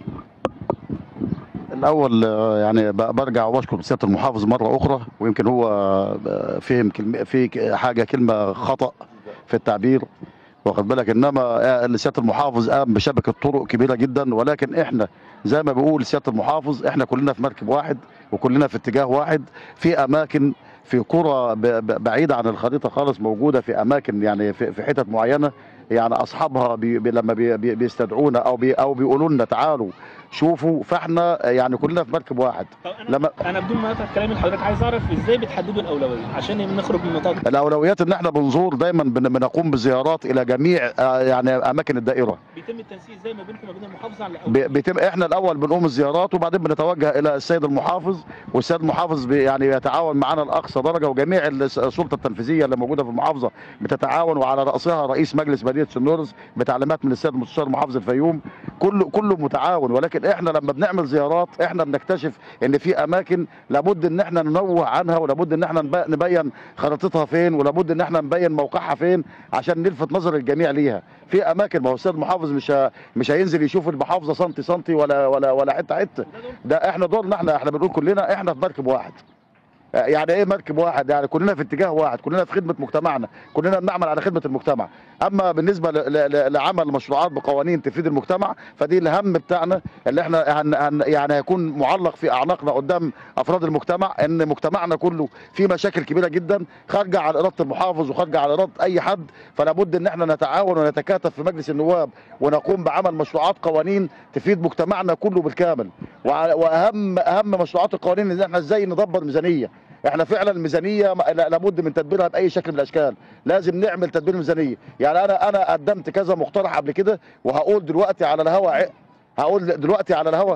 الاول آه، يعني ب- برجع وبشكر سياده المحافظ مره اخرى ويمكن هو آه، فهم كلمه في ك- حاجه كلمه خطا في التعبير واخد بالك انما آه، سياده المحافظ قام بشبكه طرق كبيره جدا ولكن احنا زي ما بيقول سياده المحافظ احنا كلنا في مركب واحد وكلنا في اتجاه واحد في اماكن في قرى ب- ب- بعيده عن الخريطه خالص موجوده في اماكن يعني في في حتت معينه يعني اصحابها بي بي لما بي بي بيستدعونا او بي او بيقولوا لنا تعالوا شوفوا فاحنا يعني كلنا في مركب واحد طب انا لما انا بدون ما اقطع كلامي لحضرتك عايز اعرف ازاي بتحددوا الاولويه عشان نخرج من نطاق الاولويات ان احنا بنزور دايما بن- بنقوم بزيارات الى جميع آه، يعني اماكن الدائره بيتم التنسيق ازاي ما بينكم وما بين المحافظه على ب- بيتم احنا الاول بنقوم الزيارات وبعدين بنتوجه الى السيد المحافظ والسيد المحافظ بي يعني يتعاون معنا لاقصى درجه وجميع الس- السلطه التنفيذيه اللي موجوده في المحافظه بتتعاون وعلى راسها رئيس مجلس مدينه سنورس بتعليمات من السيد المستشار محافظ الفيوم كله كله متعاون ولكن احنا لما بنعمل زيارات احنا بنكتشف ان في اماكن لابد ان احنا ننوه عنها ولابد ان احنا نب- نبين خريطتها فين ولابد ان احنا نبين موقعها فين عشان نلفت نظر الجميع ليها في اماكن ما هو السيد المحافظ مش ه- مش هينزل يشوف المحافظه سنتي سنتي ولا ولا ولا حته حته ده احنا دورنا احنا احنا بنقول كلنا احنا في مركب واحد آه، يعني ايه مركب واحد يعني كلنا في اتجاه واحد كلنا في خدمه مجتمعنا كلنا بنعمل على خدمه المجتمع اما بالنسبه ل- ل- ل- لعمل مشروعات بقوانين تفيد المجتمع فدي الهم بتاعنا اللي احنا هن هن يعني هيكون معلق في اعناقنا قدام افراد المجتمع ان مجتمعنا كله فيه مشاكل كبيره جدا خارجه عن اراده المحافظ وخارجه عن اراده اي حد فلا بد ان احنا نتعاون ونتكاتف في مجلس النواب ونقوم بعمل مشروعات قوانين تفيد مجتمعنا كله بالكامل وع- واهم اهم مشروعات القوانين ان احنا ازاي ندبر ميزانيه احنا فعلا الميزانيه م- لا- لابد من تدبيرها باي شكل من الاشكال لازم نعمل تدبير ميزانيه يعني انا انا قدمت كذا مقترح قبل كده وهقول دلوقتي على الهوا ع- هقول دلوقتي على الهوا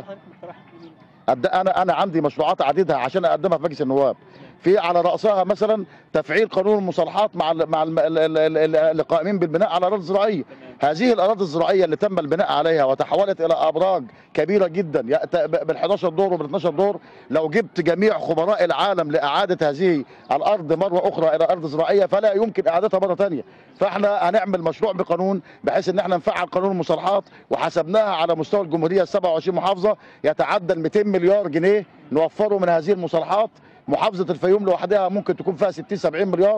أد- انا انا عندي مشروعات عديده عشان اقدمها في مجلس النواب في على راسها مثلا تفعيل قانون المصالحات مع ال مع ال ال- ال- ال- القائمين بالبناء على الاراضي الزراعيه هذه الاراضي الزراعيه اللي تم البناء عليها وتحولت الى ابراج كبيره جدا بال 11 دور وبال 12 دور لو جبت جميع خبراء العالم لاعاده هذه الارض مره اخرى الى ارض زراعيه فلا يمكن اعادتها مره ثانيه فاحنا هنعمل مشروع بقانون بحيث ان احنا نفعل قانون المصالحات وحسبناها على مستوى الجمهوريه ال 27 محافظه يتعدى ال 200 مليار جنيه نوفره من هذه المصالحات محافظه الفيوم لوحدها ممكن تكون فيها 60 70 مليار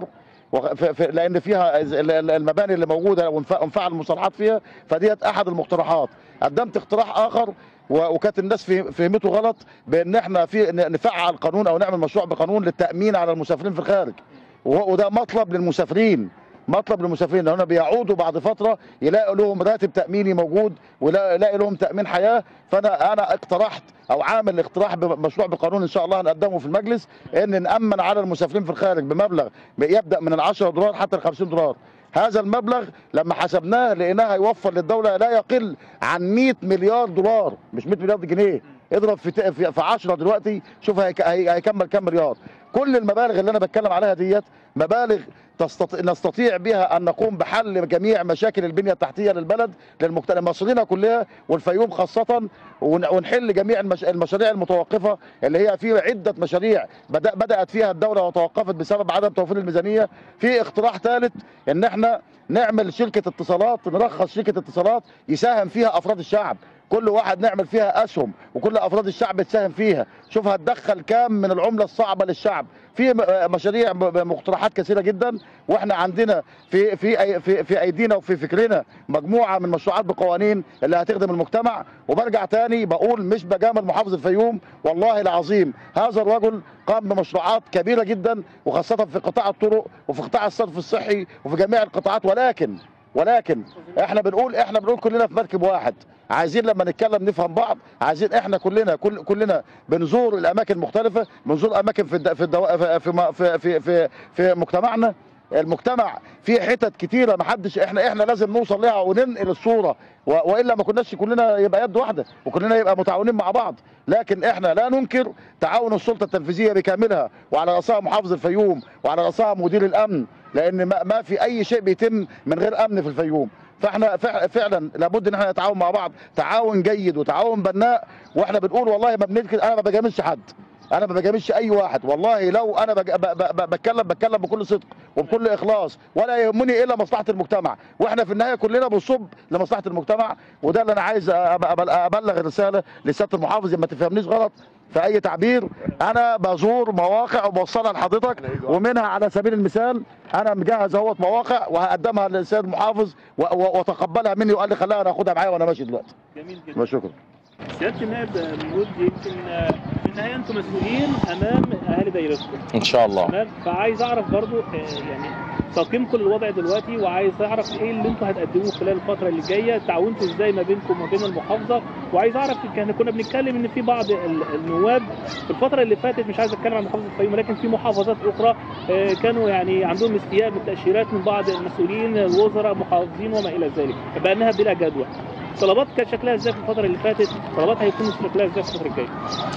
وغ- ف- ف- لان فيها ز- ال- ال- المباني اللي موجوده وانف- وانفعل المصالحات فيها فديت احد المقترحات قدمت اقتراح اخر و- وكانت الناس فهم- فهمته غلط بان احنا في ن- نفعل قانون او نعمل مشروع بقانون للتامين على المسافرين في الخارج و- وده مطلب للمسافرين مطلب للمسافرين لان بيعودوا بعد فتره يلاقوا لهم راتب تاميني موجود ويلاقي لهم تامين حياه فانا انا اقترحت او عامل اقتراح بمشروع بقانون ان شاء الله هنقدمه في المجلس ان نامن على المسافرين في الخارج بمبلغ يبدا من ال 10 دولار حتى ال 50 دولار هذا المبلغ لما حسبناه لقيناه هيوفر للدوله لا يقل عن 100 مليار دولار مش 100 مليار جنيه اضرب في ت- في في 10 دلوقتي شوف هيك- هي- هيكمل كام مليار كل المبالغ اللي انا بتكلم عليها ديت مبالغ تستطيع نستطيع بها ان نقوم بحل جميع مشاكل البنيه التحتيه للبلد للمجتمع المصريين كلها والفيوم خاصه ون- ونحل جميع المش... المشاريع المتوقفه اللي هي في عده مشاريع بدأ بدات فيها الدوله وتوقفت بسبب عدم توفير الميزانيه في اقتراح ثالث ان احنا نعمل شركه اتصالات نرخص شركه اتصالات يساهم فيها افراد الشعب كل واحد نعمل فيها اسهم وكل افراد الشعب تساهم فيها شوف هتدخل كام من العمله الصعبه للشعب في م- مشاريع م- مقترحات كثيره جدا واحنا عندنا في في أي- في, في ايدينا وفي فكرنا مجموعه من مشروعات بقوانين اللي هتخدم المجتمع وبرجع تاني بقول مش بجامل محافظ الفيوم والله العظيم هذا الرجل قام بمشروعات كبيره جدا وخاصه في قطاع الطرق وفي قطاع الصرف الصحي وفي جميع القطاعات ولكن ولكن احنا بنقول احنا بنقول كلنا في مركب واحد عايزين لما نتكلم نفهم بعض عايزين احنا كلنا كل كلنا بنزور الاماكن المختلفه بنزور اماكن في الد- في الدو... في في في في, في, في مجتمعنا المجتمع فيه حتت كتيره ما حدش احنا احنا لازم نوصل لها وننقل الصوره و... والا ما كناش كلنا يبقى يد واحده وكلنا يبقى متعاونين مع بعض لكن احنا لا ننكر تعاون السلطه التنفيذيه بكاملها وعلى راسها محافظ الفيوم وعلى راسها مدير الامن لان ما, ما في اي شيء بيتم من غير امن في الفيوم فاحنا فع- فعلا لابد ان احنا نتعاون مع بعض تعاون جيد وتعاون بناء واحنا بنقول والله ما بننكر انا ما بجاملش حد انا ما بجاملش اي واحد والله لو انا بج... ب... ب... ب... بتكلم بتكلم بكل صدق وبكل اخلاص ولا يهمني الا مصلحه المجتمع واحنا في النهايه كلنا بنصب لمصلحه المجتمع وده اللي انا عايز أب- أب- ابلغ الرساله لسياده المحافظ ما تفهمنيش غلط في اي تعبير انا بزور مواقع وبوصلها لحضرتك ومنها على سبيل المثال انا مجهز اهوت مواقع وهقدمها للسيد المحافظ و... و... وتقبلها مني وقال لي خليها انا اخدها معايا وانا ماشي دلوقتي جميل جدا شكرا سياده النائب موجود يمكن آه، في النهايه انتم مسؤولين امام اهالي دايرتكم ان شاء الله تمام فعايز اعرف برضو آه، يعني تقييمكم للوضع دلوقتي وعايز اعرف ايه اللي انتم هتقدموه خلال الفتره اللي جايه تعاونتوا ازاي ما بينكم وما بين المحافظه وعايز اعرف كان كنا بنتكلم ان في بعض ال- النواب في الفتره اللي فاتت مش عايز اتكلم عن محافظه الفيوم ولكن في محافظات اخرى آه، كانوا يعني عندهم استياء بالتاشيرات من بعض المسؤولين الوزراء محافظين وما الى ذلك بانها بلا جدوى طلبات كانت شكلها ازاي في الفتره اللي فاتت طلبات هيكون شكلها ازاي في الفتره الجايه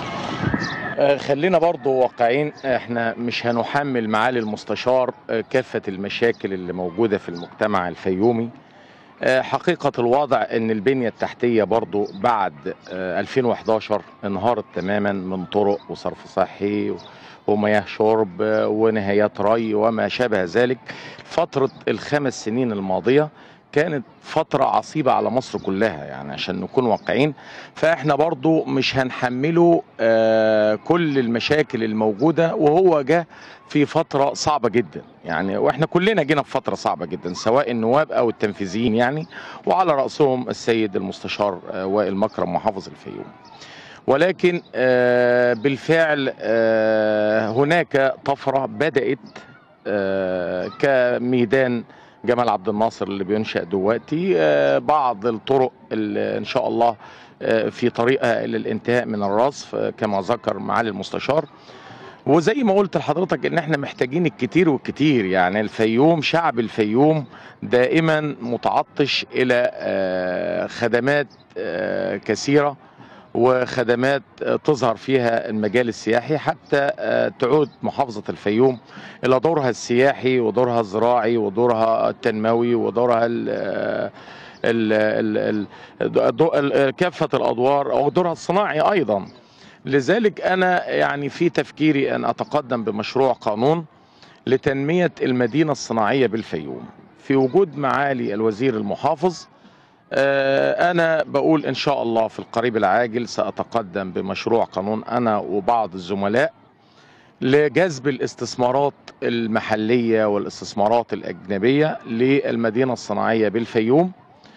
آه، خلينا برضو واقعين احنا مش هنحمل معالي المستشار آه، كافة المشاكل اللي موجودة في المجتمع الفيومي آه، حقيقة الوضع ان البنية التحتية برضو بعد آه، 2011 انهارت تماما من طرق وصرف صحي ومياه شرب آه، ونهايات ري وما شابه ذلك فترة الخمس سنين الماضية كانت فترة عصيبة على مصر كلها يعني عشان نكون واقعين فاحنا برضو مش هنحمله آه، كل المشاكل الموجودة وهو جه في فترة صعبة جدا يعني واحنا كلنا جينا في فترة صعبة جدا سواء النواب او التنفيذيين يعني وعلى رأسهم السيد المستشار آه، وائل مكرم محافظ الفيوم ولكن آه، بالفعل آه، هناك طفرة بدأت آه، كميدان جمال عبد الناصر اللي بينشأ دلوقتي آه، بعض الطرق اللي ان شاء الله آه، في طريقها الى الانتهاء من الرصف آه، كما ذكر معالي المستشار وزي ما قلت لحضرتك ان احنا محتاجين الكتير والكتير يعني الفيوم شعب الفيوم دائما متعطش الى آه، خدمات آه، كثيره وخدمات آه، تظهر فيها المجال السياحي حتى آه، تعود محافظة الفيوم إلى دورها السياحي ودورها الزراعي ودورها التنموي ودورها ال ال ال ال دو- ال- كافة الأدوار أو دورها الصناعي أيضا لذلك أنا يعني في تفكيري أن أتقدم بمشروع قانون لتنمية المدينة الصناعية بالفيوم في وجود معالي الوزير المحافظ آه، أنا بقول إن شاء الله في القريب العاجل سأتقدم بمشروع قانون أنا وبعض الزملاء لجذب الاستثمارات المحليه والاستثمارات الاجنبيه للمدينه الصناعيه بالفيوم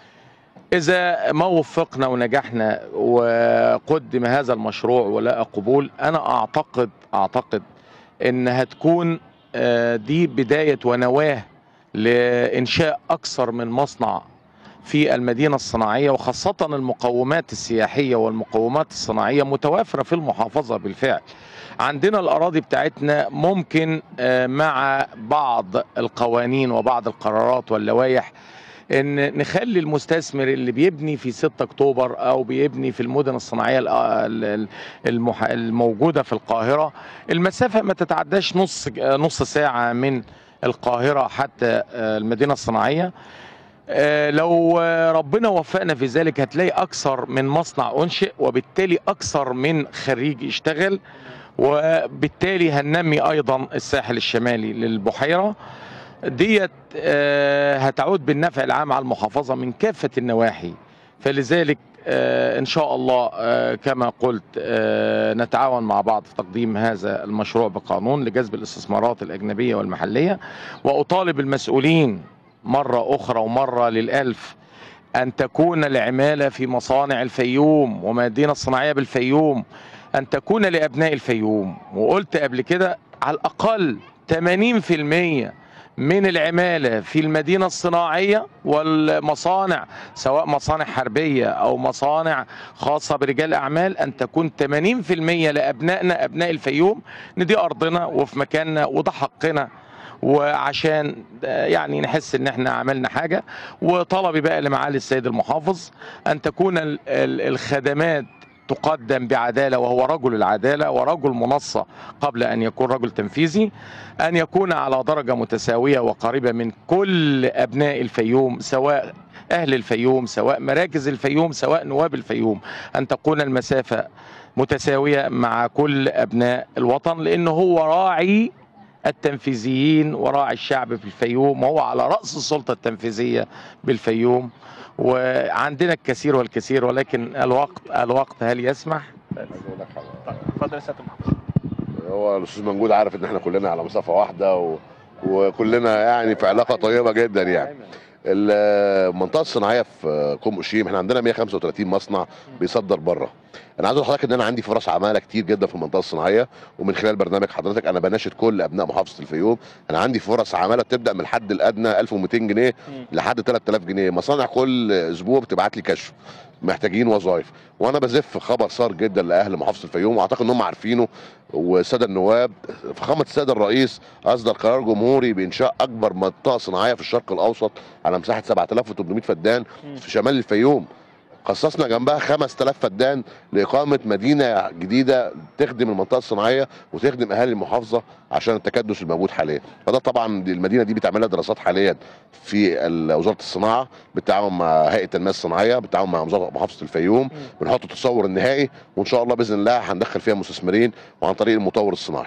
اذا ما وفقنا ونجحنا وقدم هذا المشروع ولقى قبول انا اعتقد اعتقد ان هتكون آه، دي بدايه ونواه لانشاء اكثر من مصنع في المدينه الصناعيه وخاصه المقومات السياحيه والمقومات الصناعيه متوافره في المحافظه بالفعل. عندنا الاراضي بتاعتنا ممكن آه، مع بعض القوانين وبعض القرارات واللوائح ان نخلي المستثمر اللي بيبني في 6 اكتوبر او بيبني في المدن الصناعيه ال- ال- المح- الموجوده في القاهره المسافه ما تتعداش نص نص ساعه من القاهره حتى آه، المدينه الصناعيه آه، لو آه، ربنا وفقنا في ذلك هتلاقي اكثر من مصنع انشئ وبالتالي اكثر من خريج يشتغل وبالتالي هننمي ايضا الساحل الشمالي للبحيره ديت آه، هتعود بالنفع العام على المحافظه من كافه النواحي فلذلك آه، ان شاء الله آه، كما قلت آه، نتعاون مع بعض في تقديم هذا المشروع بقانون لجذب الاستثمارات الاجنبيه والمحليه واطالب المسؤولين مره اخرى ومره للالف ان تكون العماله في مصانع الفيوم ومدينه الصناعيه بالفيوم ان تكون لابناء الفيوم وقلت قبل كده على الاقل 80% من العماله في المدينه الصناعيه والمصانع سواء مصانع حربيه او مصانع خاصه برجال اعمال ان تكون 80% لابنائنا ابناء الفيوم ان دي ارضنا وفي مكاننا وده حقنا وعشان آه، يعني نحس ان احنا عملنا حاجه وطلبي بقى لمعالي السيد المحافظ ان تكون ال- ال- الخدمات تقدم بعداله وهو رجل العداله ورجل منصه قبل ان يكون رجل تنفيذي ان يكون على درجه متساويه وقريبه من كل ابناء الفيوم سواء اهل الفيوم سواء مراكز الفيوم سواء نواب الفيوم ان تكون المسافه متساويه مع كل ابناء الوطن لانه هو راعي التنفيذيين وراعي الشعب في الفيوم وهو على راس السلطه التنفيذيه بالفيوم وعندنا الكثير والكثير ولكن الوقت الوقت هل يسمح؟ اتفضل يا سياده المحافظ هو الاستاذ منجود عارف ان احنا كلنا على مسافه واحده و... وكلنا يعني في علاقه طيبه جدا يعني المنطقه الصناعيه في كوم اوشيم احنا عندنا 135 مصنع بيصدر بره انا عايز اقول لحضرتك ان انا عندي فرص عماله كتير جدا في المنطقه الصناعيه ومن خلال برنامج حضرتك انا بناشد كل ابناء محافظه الفيوم انا عندي فرص عماله بتبدا من الحد الادنى 1200 جنيه مم. لحد 3000 جنيه مصانع كل اسبوع بتبعت لي كشف محتاجين وظائف وانا بزف خبر صار جدا لاهل محافظه الفيوم واعتقد ان هم عارفينه والساده النواب فخامه السيد الرئيس اصدر قرار جمهوري بانشاء اكبر منطقه صناعيه في الشرق الاوسط على مساحه 7800 فدان مم. في شمال الفيوم خصصنا جنبها 5000 فدان لاقامه مدينه جديده تخدم المنطقه الصناعيه وتخدم اهالي المحافظه عشان التكدس الموجود حاليا فده طبعا دي- المدينه دي بتعملها دراسات حاليا في ال- وزاره الصناعه بالتعاون مع هيئه التنميه الصناعيه بالتعاون مع وزاره محافظه الفيوم بنحط التصور النهائي وان شاء الله باذن الله هندخل فيها مستثمرين وعن طريق المطور الصناعي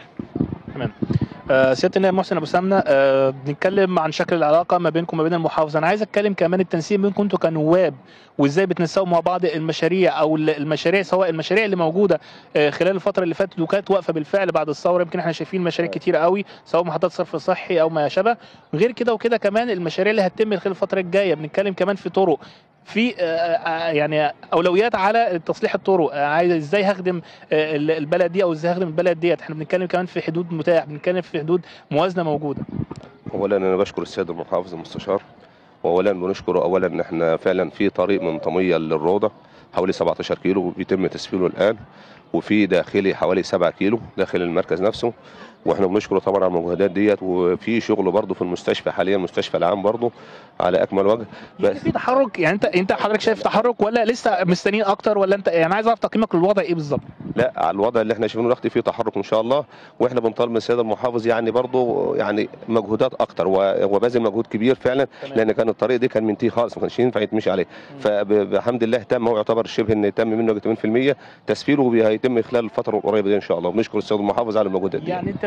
آه، سياده النائب محسن ابو سمنه آه، بنتكلم عن شكل العلاقه ما بينكم وما بين المحافظه انا عايز اتكلم كمان التنسيق بينكم انتوا كنواب وازاي بتنسقوا مع بعض المشاريع او ال- المشاريع سواء المشاريع اللي موجوده آه، خلال الفتره اللي فاتت وكانت واقفه بالفعل بعد الثوره يمكن احنا شايفين مشاريع كتيره قوي سواء محطات صرف صحي او ما شابه غير كده وكده كمان المشاريع اللي هتتم خلال الفتره الجايه بنتكلم كمان في طرق في آه، آه، يعني اولويات على تصليح الطرق آه، عايز ازاي هخدم آه، ال- البلد دي او ازاي هخدم البلد ديت احنا بنتكلم كمان في حدود متاح بنتكلم في حدود موازنه موجوده اولا انا بشكر السيد المحافظ المستشار واولا بنشكره اولا ان احنا فعلا في طريق من طميه للروضه حوالي 17 كيلو بيتم تسفيله الان وفي داخلي حوالي 7 كيلو داخل المركز نفسه واحنا بنشكره طبعا على المجهودات ديت وفي شغل برضه في المستشفى حاليا المستشفى العام برضه على اكمل وجه يعني في تحرك يعني انت انت حضرتك شايف تحرك ولا لسه مستنيين اكتر ولا انت يعني عايز اعرف تقييمك للوضع ايه بالظبط لا على الوضع اللي احنا شايفينه دلوقتي فيه تحرك ان شاء الله واحنا بنطالب من السيد المحافظ يعني برضه يعني مجهودات اكتر و- وبذل مجهود كبير فعلا لان كان الطريق دي كان منتهي خالص ما كانش ينفع يتمشي عليه فبحمد الله تم هو يعتبر شبه ان تم منه 80% تسفيره بي- هيتم خلال الفتره القريبه دي ان شاء الله بنشكر السيد المحافظ على المجهودات دي يعني انت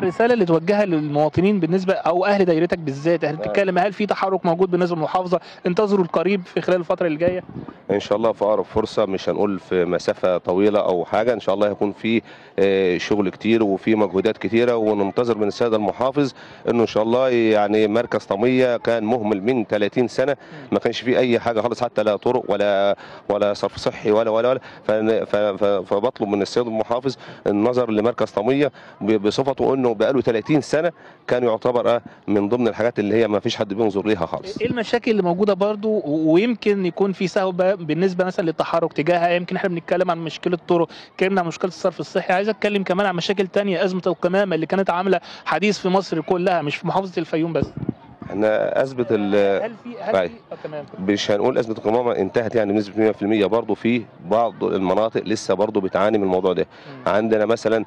الرساله اللي توجهها للمواطنين بالنسبه او اهل دايرتك بالذات احنا نعم. بتتكلم هل في تحرك موجود بالنسبه للمحافظه انتظروا القريب في خلال الفتره اللي جايه ان شاء الله في اقرب فرصه مش هنقول في مسافه طويله او حاجه ان شاء الله هيكون في آه، شغل كتير وفي مجهودات كتيره وننتظر من السيد المحافظ انه ان شاء الله يعني مركز طميه كان مهمل من 30 سنه ما كانش فيه اي حاجه خالص حتى لا طرق ولا ولا صرف صحي ولا ولا ولا فن- ف- ف- فبطلب من السيد المحافظ النظر لمركز طميه ب- بصفته انه بقاله 30 سنه كان يعتبر آه، من ضمن الحاجات اللي هي ما فيش حد بينظر ليها خالص ايه المشاكل اللي موجوده برضو و- ويمكن يكون في سهو ب- بالنسبه مثلا للتحرك تجاهها يمكن احنا بنتكلم عن مشكله الطرق اتكلمنا عن مشكله الصرف الصحي عايز اتكلم كمان عن مشاكل تانية ازمه القمامه اللي كانت عامله حديث في مصر كلها مش في محافظه الفيوم بس احنا اثبت ال- هل في هل طيب. في آه، تمام مش هنقول ازمه القمامه انتهت يعني بنسبه 100% برضه في بعض المناطق لسه برضه بتعاني من الموضوع ده مم. عندنا مثلا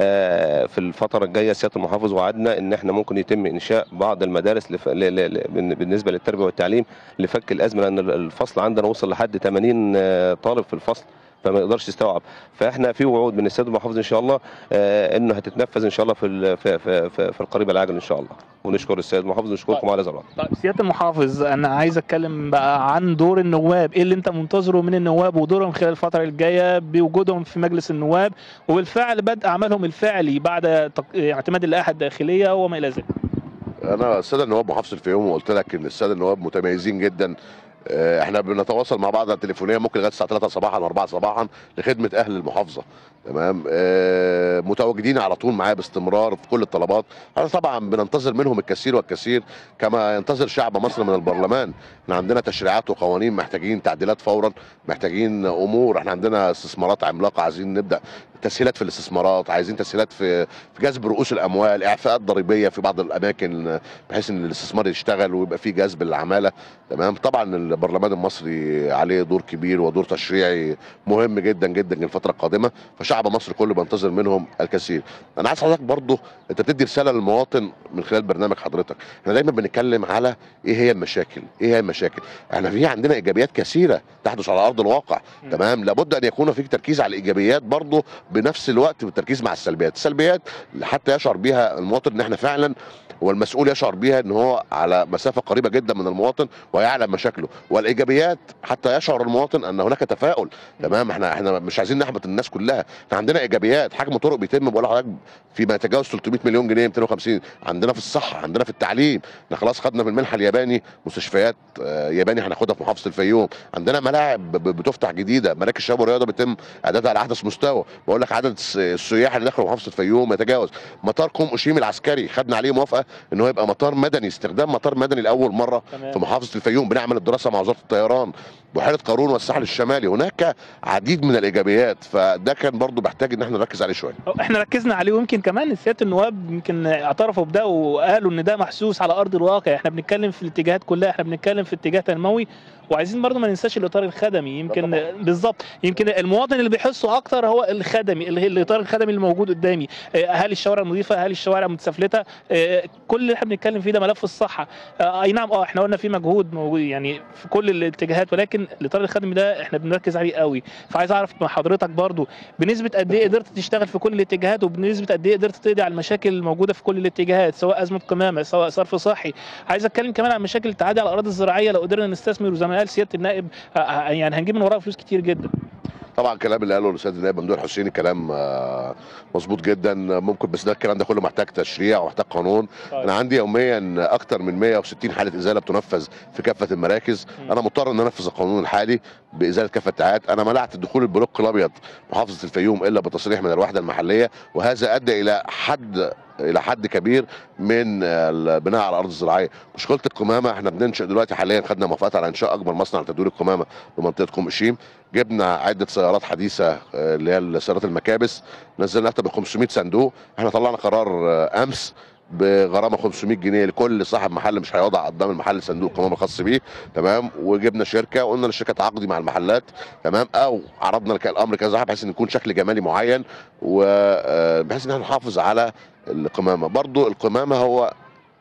آه، في الفتره الجايه سياده المحافظ وعدنا ان احنا ممكن يتم انشاء بعض المدارس لف... ل... ل... ل... بالن- بالنسبه للتربيه والتعليم لفك الازمه لان الفصل عندنا وصل لحد 80 آه، طالب في الفصل فما يقدرش يستوعب فاحنا في وعود من السيد المحافظ ان شاء الله آه، انه هتتنفذ ان شاء الله في ال- في في, في, في القريب العاجل ان شاء الله ونشكر السيد المحافظ ونشكركم على هذا الوقت طيب سياده المحافظ انا عايز اتكلم بقى عن دور النواب ايه اللي انت منتظره من النواب ودورهم خلال الفتره الجايه بوجودهم في مجلس النواب وبالفعل بدء عملهم الفعلي بعد تق- اعتماد اللائحه الداخليه وما الى ذلك انا الساده النواب محافظ الفيوم وقلت لك ان الساده النواب متميزين جدا آه، احنا بنتواصل مع بعض على التليفونيه ممكن لغايه الساعه 3 صباحا 4 صباحا لخدمه اهل المحافظه تمام آه، متواجدين على طول معايا باستمرار في كل الطلبات انا طبعا بننتظر منهم الكثير والكثير كما ينتظر شعب مصر من البرلمان احنا عندنا تشريعات وقوانين محتاجين تعديلات فورا محتاجين امور احنا عندنا استثمارات عملاقه عايزين نبدا تسهيلات في الاستثمارات عايزين تسهيلات في في جذب رؤوس الاموال اعفاءات ضريبيه في بعض الاماكن بحيث ان الاستثمار يشتغل ويبقى في جذب للعماله تمام طبعا البرلمان المصري عليه دور كبير ودور تشريعي مهم جدا جدا الفتره القادمه فشعب مصر كله بينتظر منهم الكثير انا عايز حضرتك برضو انت بتدي رساله للمواطن من خلال برنامج حضرتك احنا دايما بنتكلم على ايه هي المشاكل ايه هي المشاكل احنا في عندنا ايجابيات كثيره تحدث على ارض الواقع م. تمام لابد ان يكون في تركيز على الايجابيات برضو بنفس الوقت والتركيز مع السلبيات السلبيات حتى يشعر بيها المواطن ان احنا فعلا والمسؤول يشعر بيها ان هو على مسافه قريبه جدا من المواطن ويعلم مشاكله والايجابيات حتى يشعر المواطن ان هناك تفاؤل تمام احنا احنا مش عايزين نحبط الناس كلها احنا عندنا ايجابيات حجم طرق بيتم بقول لحضرتك فيما يتجاوز 300 مليون جنيه 250 عندنا في الصحه عندنا في التعليم احنا خلاص خدنا من المنحه الياباني مستشفيات آه، ياباني هناخدها في محافظه الفيوم عندنا ملاعب ب- ب- بتفتح جديده مراكز شباب والرياضه بيتم اعدادها على احدث مستوى بقول لك عدد الس- السياح اللي دخلوا محافظه الفيوم يتجاوز مطار قوم اشيم العسكري خدنا عليه موافقه ان هو يبقى مطار مدني استخدام مطار مدني لاول مره في تمام محافظه الفيوم بنعمل الدراسه مع وزاره الطيران بحيره قارون والساحل الشمالي هناك عديد من الايجابيات فده كان برضو بيحتاج ان احنا نركز عليه شويه احنا ركزنا عليه ويمكن كمان سياده النواب يمكن اعترفوا بده وقالوا ان ده محسوس على ارض الواقع احنا بنتكلم في الاتجاهات كلها احنا بنتكلم في اتجاه تنموي وعايزين برضه ما ننساش الاطار الخدمي يمكن بالظبط يمكن المواطن اللي بيحسه اكتر هو الخدمي اللي هي الاطار الخدمي اللي موجود قدامي آه، هل الشوارع نظيفه هل الشوارع متسفلته آه، كل اللي احنا بنتكلم فيه ده ملف الصحه آه، اي نعم اه احنا قلنا في مجهود موجود يعني في كل الاتجاهات ولكن الاطار الخدمي ده احنا بنركز عليه قوي فعايز اعرف من حضرتك برضه بنسبه قد ايه قدرت تشتغل في كل الاتجاهات وبنسبه قد ايه قدرت تقضي على المشاكل الموجوده في كل الاتجاهات سواء ازمه قمامه سواء صرف صحي عايز اتكلم كمان عن مشاكل التعدي على الاراضي الزراعيه لو قدرنا نستثمر وزي ما قال سياده النائب آه، آه، يعني هنجيب من وراها فلوس كتير جدا طبعا الكلام اللي قاله الاستاذ النائب ممدوح حسين كلام آه، مظبوط جدا ممكن بس ده الكلام ده كله محتاج تشريع ومحتاج قانون طيب. انا عندي يوميا اكتر من 160 حاله ازاله بتنفذ في كافه المراكز م. انا مضطر ان انفذ القانون الحالي بازاله كافه التعات انا منعت دخول البلوك الابيض محافظه الفيوم الا بتصريح من الوحده المحليه وهذا ادى الى حد الى حد كبير من البناء على الارض الزراعيه مشكله القمامه احنا بننشئ دلوقتي حاليا خدنا موافقات على انشاء اكبر مصنع لتدوير القمامه بمنطقه كوم اشيم جبنا عده سيارات حديثه آه، اللي هي سيارات المكابس نزلنا اكتر من 500 صندوق احنا طلعنا قرار آه، امس بغرامه 500 جنيه لكل صاحب محل مش هيوضع قدام المحل صندوق قمامه خاص بيه تمام وجبنا شركه وقلنا للشركه تعاقدي مع المحلات تمام او عرضنا لك الامر كذا بحيث ان يكون شكل جمالي معين وبحيث ان احنا نحافظ على القمامه برضو القمامه هو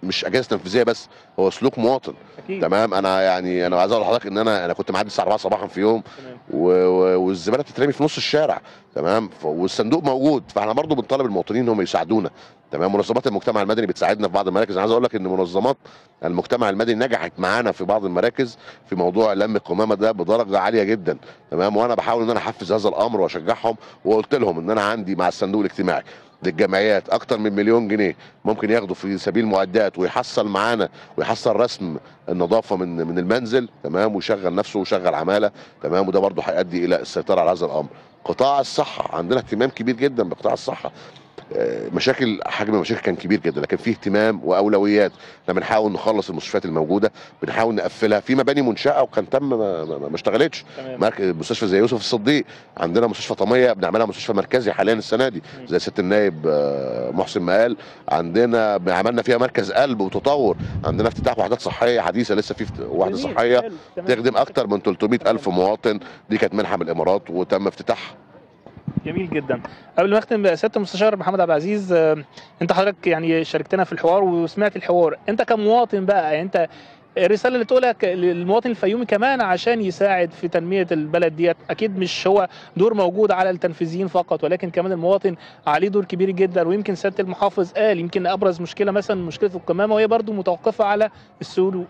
مش اجهزه تنفيذيه بس هو سلوك مواطن اكيد تمام انا يعني انا عايز اقول لحضرتك ان انا انا كنت معدي الساعه 4 صباحا في يوم تمام. و- و- والزباله بتترمي في نص الشارع تمام ف- والصندوق موجود فاحنا برضو بنطالب المواطنين ان هم يساعدونا تمام منظمات المجتمع المدني بتساعدنا في بعض المراكز انا عايز اقول لك ان منظمات المجتمع المدني نجحت معانا في بعض المراكز في موضوع لم القمامه ده بدرجه عاليه جدا تمام وانا بحاول ان انا احفز هذا الامر واشجعهم وقلت لهم ان انا عندي مع الصندوق الاجتماعي للجمعيات اكتر من مليون جنيه ممكن ياخدوا في سبيل معدات ويحصل معانا ويحصل رسم النظافه من من المنزل تمام ويشغل نفسه ويشغل عماله تمام وده برضه هيؤدي الى السيطره على هذا الامر قطاع الصحه عندنا اهتمام كبير جدا بقطاع الصحه آه، مشاكل حجم المشاكل كان كبير جدا لكن في اهتمام واولويات احنا بنحاول نخلص المستشفيات الموجوده بنحاول نقفلها في مباني منشاه وكان تم ما, ما, ما اشتغلتش تمام مركز مستشفى زي يوسف الصديق عندنا مستشفى طميه بنعملها مستشفى مركزي حاليا السنه دي مم. زي سياده النائب آه، محسن ما قال عندنا عملنا فيها مركز قلب وتطور عندنا افتتاح وحدات صحيه حديثه لسه في فت- وحده جميل، صحيه حلو، تمام. تخدم اكتر من 300 الف مواطن دي كانت منحه من الامارات وتم افتتاحها جميل جدا قبل ما اختم سياده المستشار محمد عبد العزيز آه، انت حضرتك يعني شاركتنا في الحوار وسمعت الحوار انت كمواطن بقى يعني انت الرساله اللي تقولها ك- للمواطن الفيومي كمان عشان يساعد في تنميه البلد ديت اكيد مش هو دور موجود على التنفيذيين فقط ولكن كمان المواطن عليه دور كبير جدا ويمكن سياده المحافظ قال يمكن ابرز مشكله مثلا مشكله القمامه وهي برضو متوقفه على السلوك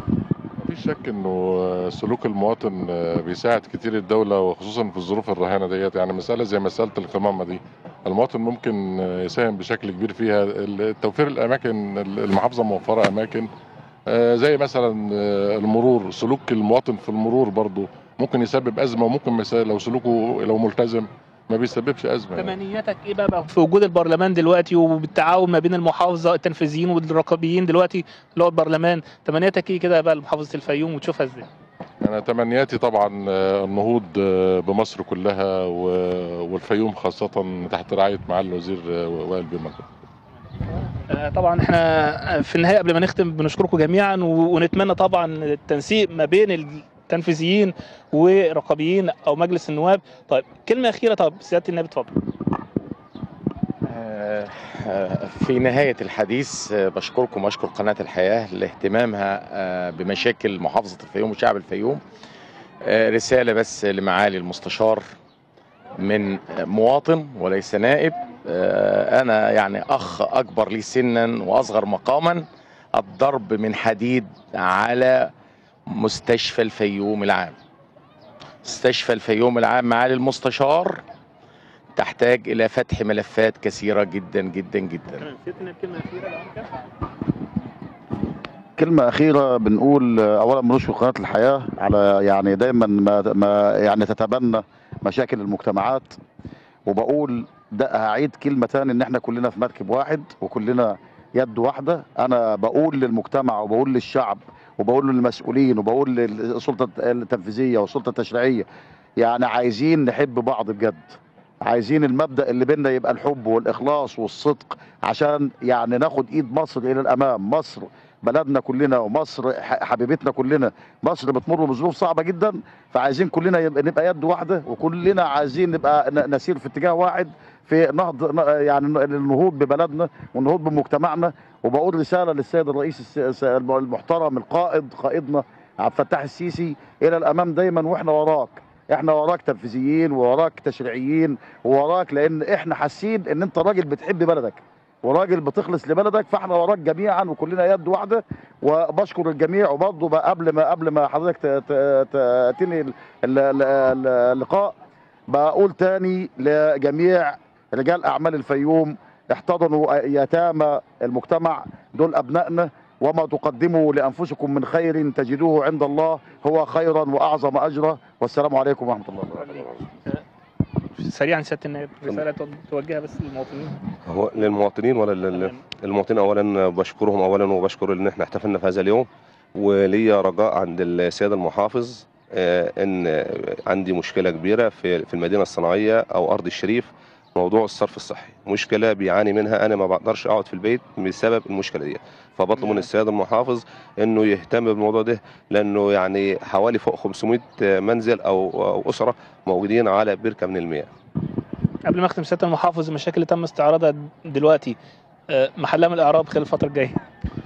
مفيش شك انه سلوك المواطن بيساعد كتير الدوله وخصوصا في الظروف الرهانه ديت يعني مساله زي مساله القمامه دي المواطن ممكن يساهم بشكل كبير فيها توفير الاماكن المحافظه موفره اماكن آه، زي مثلا آه، المرور سلوك المواطن في المرور برضه ممكن يسبب ازمه وممكن مس- لو سلوكه لو ملتزم ما بيسببش ازمه يعني. تمنياتك ايه بقى, بقى في وجود البرلمان دلوقتي وبالتعاون ما بين المحافظه التنفيذيين والرقابيين دلوقتي اللي هو البرلمان تمنياتك ايه كده بقى لمحافظه الفيوم وتشوفها ازاي؟ انا تمنياتي طبعا آه، النهوض آه، بمصر كلها و- والفيوم خاصه تحت رعايه معالي الوزير آه، وائل بمكر آه، طبعا احنا في النهايه قبل ما نختم بنشكركم جميعا و- ونتمنى طبعا التنسيق ما بين التنفيذيين ورقابيين او مجلس النواب طيب كلمه اخيره طب سياده النائب اتفضل آه، آه، في نهاية الحديث آه، بشكركم وأشكر قناة الحياة لاهتمامها آه، بمشاكل محافظة الفيوم وشعب الفيوم آه، رسالة بس لمعالي المستشار من آه، مواطن وليس نائب آه، أنا يعني أخ أكبر لي سنا وأصغر مقاما الضرب من حديد على مستشفى الفيوم العام مستشفى الفيوم العام معالي المستشار تحتاج الى فتح ملفات كثيره جدا جدا جدا تمام سياده النائب كلمه اخيره لو أمكن. كلمة أخيرة بنقول آه، أولا بنشكر قناة الحياة على يعني دايما ما, ما يعني تتبنى مشاكل المجتمعات وبقول ده هعيد كلمة تاني إن إحنا كلنا في مركب واحد وكلنا يد واحدة أنا بقول للمجتمع وبقول للشعب وبقول للمسؤولين وبقول للسلطة التنفيذية والسلطة التشريعية يعني عايزين نحب بعض بجد عايزين المبدأ اللي بينا يبقى الحب والإخلاص والصدق عشان يعني ناخد إيد مصر إلى الأمام مصر بلدنا كلنا ومصر ح- حبيبتنا كلنا مصر بتمر بظروف صعبه جدا فعايزين كلنا يبقى نبقى يد واحده وكلنا عايزين نبقى ن- نسير في اتجاه واحد في نهض ن- يعني ن- النهوض ببلدنا والنهوض بمجتمعنا وبقول رساله للسيد الرئيس الس- الس- المحترم القائد قائدنا عبد الفتاح السيسي الى الامام دايما واحنا وراك احنا وراك تنفيذيين ووراك تشريعيين ووراك لان احنا حاسين ان انت راجل بتحب بلدك وراجل بتخلص لبلدك فاحنا وراك جميعا وكلنا يد واحده وبشكر الجميع وبرضه بقى قبل ما قبل ما حضرتك ت- ت- ت- تنهي ال- ال- ال- اللقاء بقول تاني لجميع رجال اعمال الفيوم احتضنوا يتامى المجتمع دول ابنائنا وما تقدموا لانفسكم من خير تجدوه عند الله هو خيرا واعظم اجرا والسلام عليكم ورحمه الله وبركاته سريعا سياده النائب رساله توجهها بس للمواطنين هو للمواطنين ولا لل... المواطنين اولا بشكرهم اولا وبشكر ان احنا احتفلنا في هذا اليوم وليا رجاء عند السيد المحافظ آه، ان عندي مشكله كبيره في في المدينه الصناعيه او ارض الشريف موضوع الصرف الصحي مشكله بيعاني منها انا ما بقدرش اقعد في البيت بسبب المشكله دي فبطلب من السيد المحافظ انه يهتم بالموضوع ده لانه يعني حوالي فوق 500 منزل او او اسره موجودين على بركه من المياه قبل ما اختم سياده المحافظ المشاكل اللي تم استعراضها دلوقتي آه، محلها من الاعراب خلال الفتره الجايه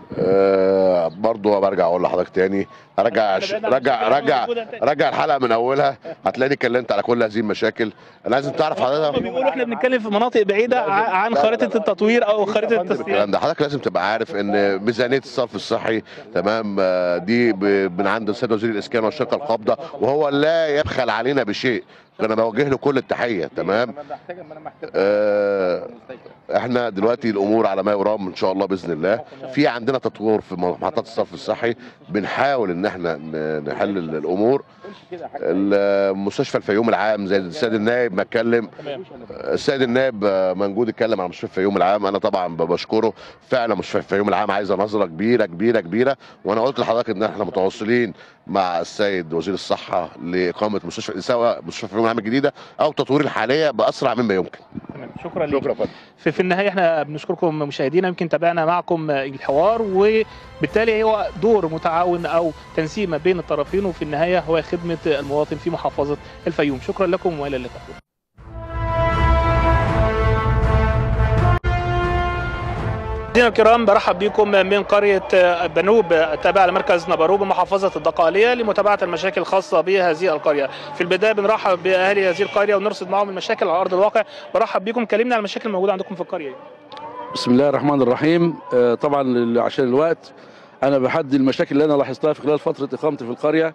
آه برضو برجع اقول لحضرتك تاني رجع رجع رجع رجع الحلقه من اولها هتلاقيني اتكلمت على كل هذه المشاكل انا لازم تعرف هم حضرتك بيقولوا احنا بنتكلم في مناطق بعيده ع- عن خريطه التطوير او خريطه التصنيع الكلام ده حضرتك لازم تبقى عارف ان ميزانيه الصرف الصحي تمام آه، دي ب- من عند السيد وزير الاسكان والشركه القابضه وهو لا يبخل علينا بشيء انا بوجه له كل التحيه تمام آه، احنا دلوقتي الامور على ما يرام ان شاء الله باذن الله في عندنا تطوير في محطات الصرف الصحي بنحاول ان احنا ن- نحل ال- الامور المستشفى الفيوم العام زي السيد النائب ما اتكلم السيد النائب آه، منجود اتكلم عن مستشفى الفيوم العام انا طبعا ب- بشكره فعلا مستشفى الفيوم العام عايزه نظره كبيره كبيره كبيره وانا قلت لحضرتك ان احنا متواصلين مع السيد وزير الصحه لاقامه مستشفى سواء مستشفى الفيوم العام الجديده او تطوير الحاليه باسرع مما يمكن تمام. شكرا لك شكرا فندم في, في النهايه احنا بنشكركم مشاهدينا يمكن تابعنا معكم الحوار وبالتالي هو دور متعاون او تنسيق ما بين الطرفين وفي النهايه هو خدمه المواطن في محافظه الفيوم شكرا لكم والى اللقاء مشاهدينا الكرام برحب بكم من قرية بنوب التابعة لمركز نبارو بمحافظة الدقهلية لمتابعة المشاكل الخاصة بهذه القرية. في البداية بنرحب بأهالي هذه القرية ونرصد معهم المشاكل على أرض الواقع. برحب بكم كلمنا عن المشاكل الموجودة عندكم في القرية. بسم الله الرحمن الرحيم آه، طبعا ال- عشان الوقت انا بحدد المشاكل اللي انا لاحظتها في خلال فتره اقامتي في القريه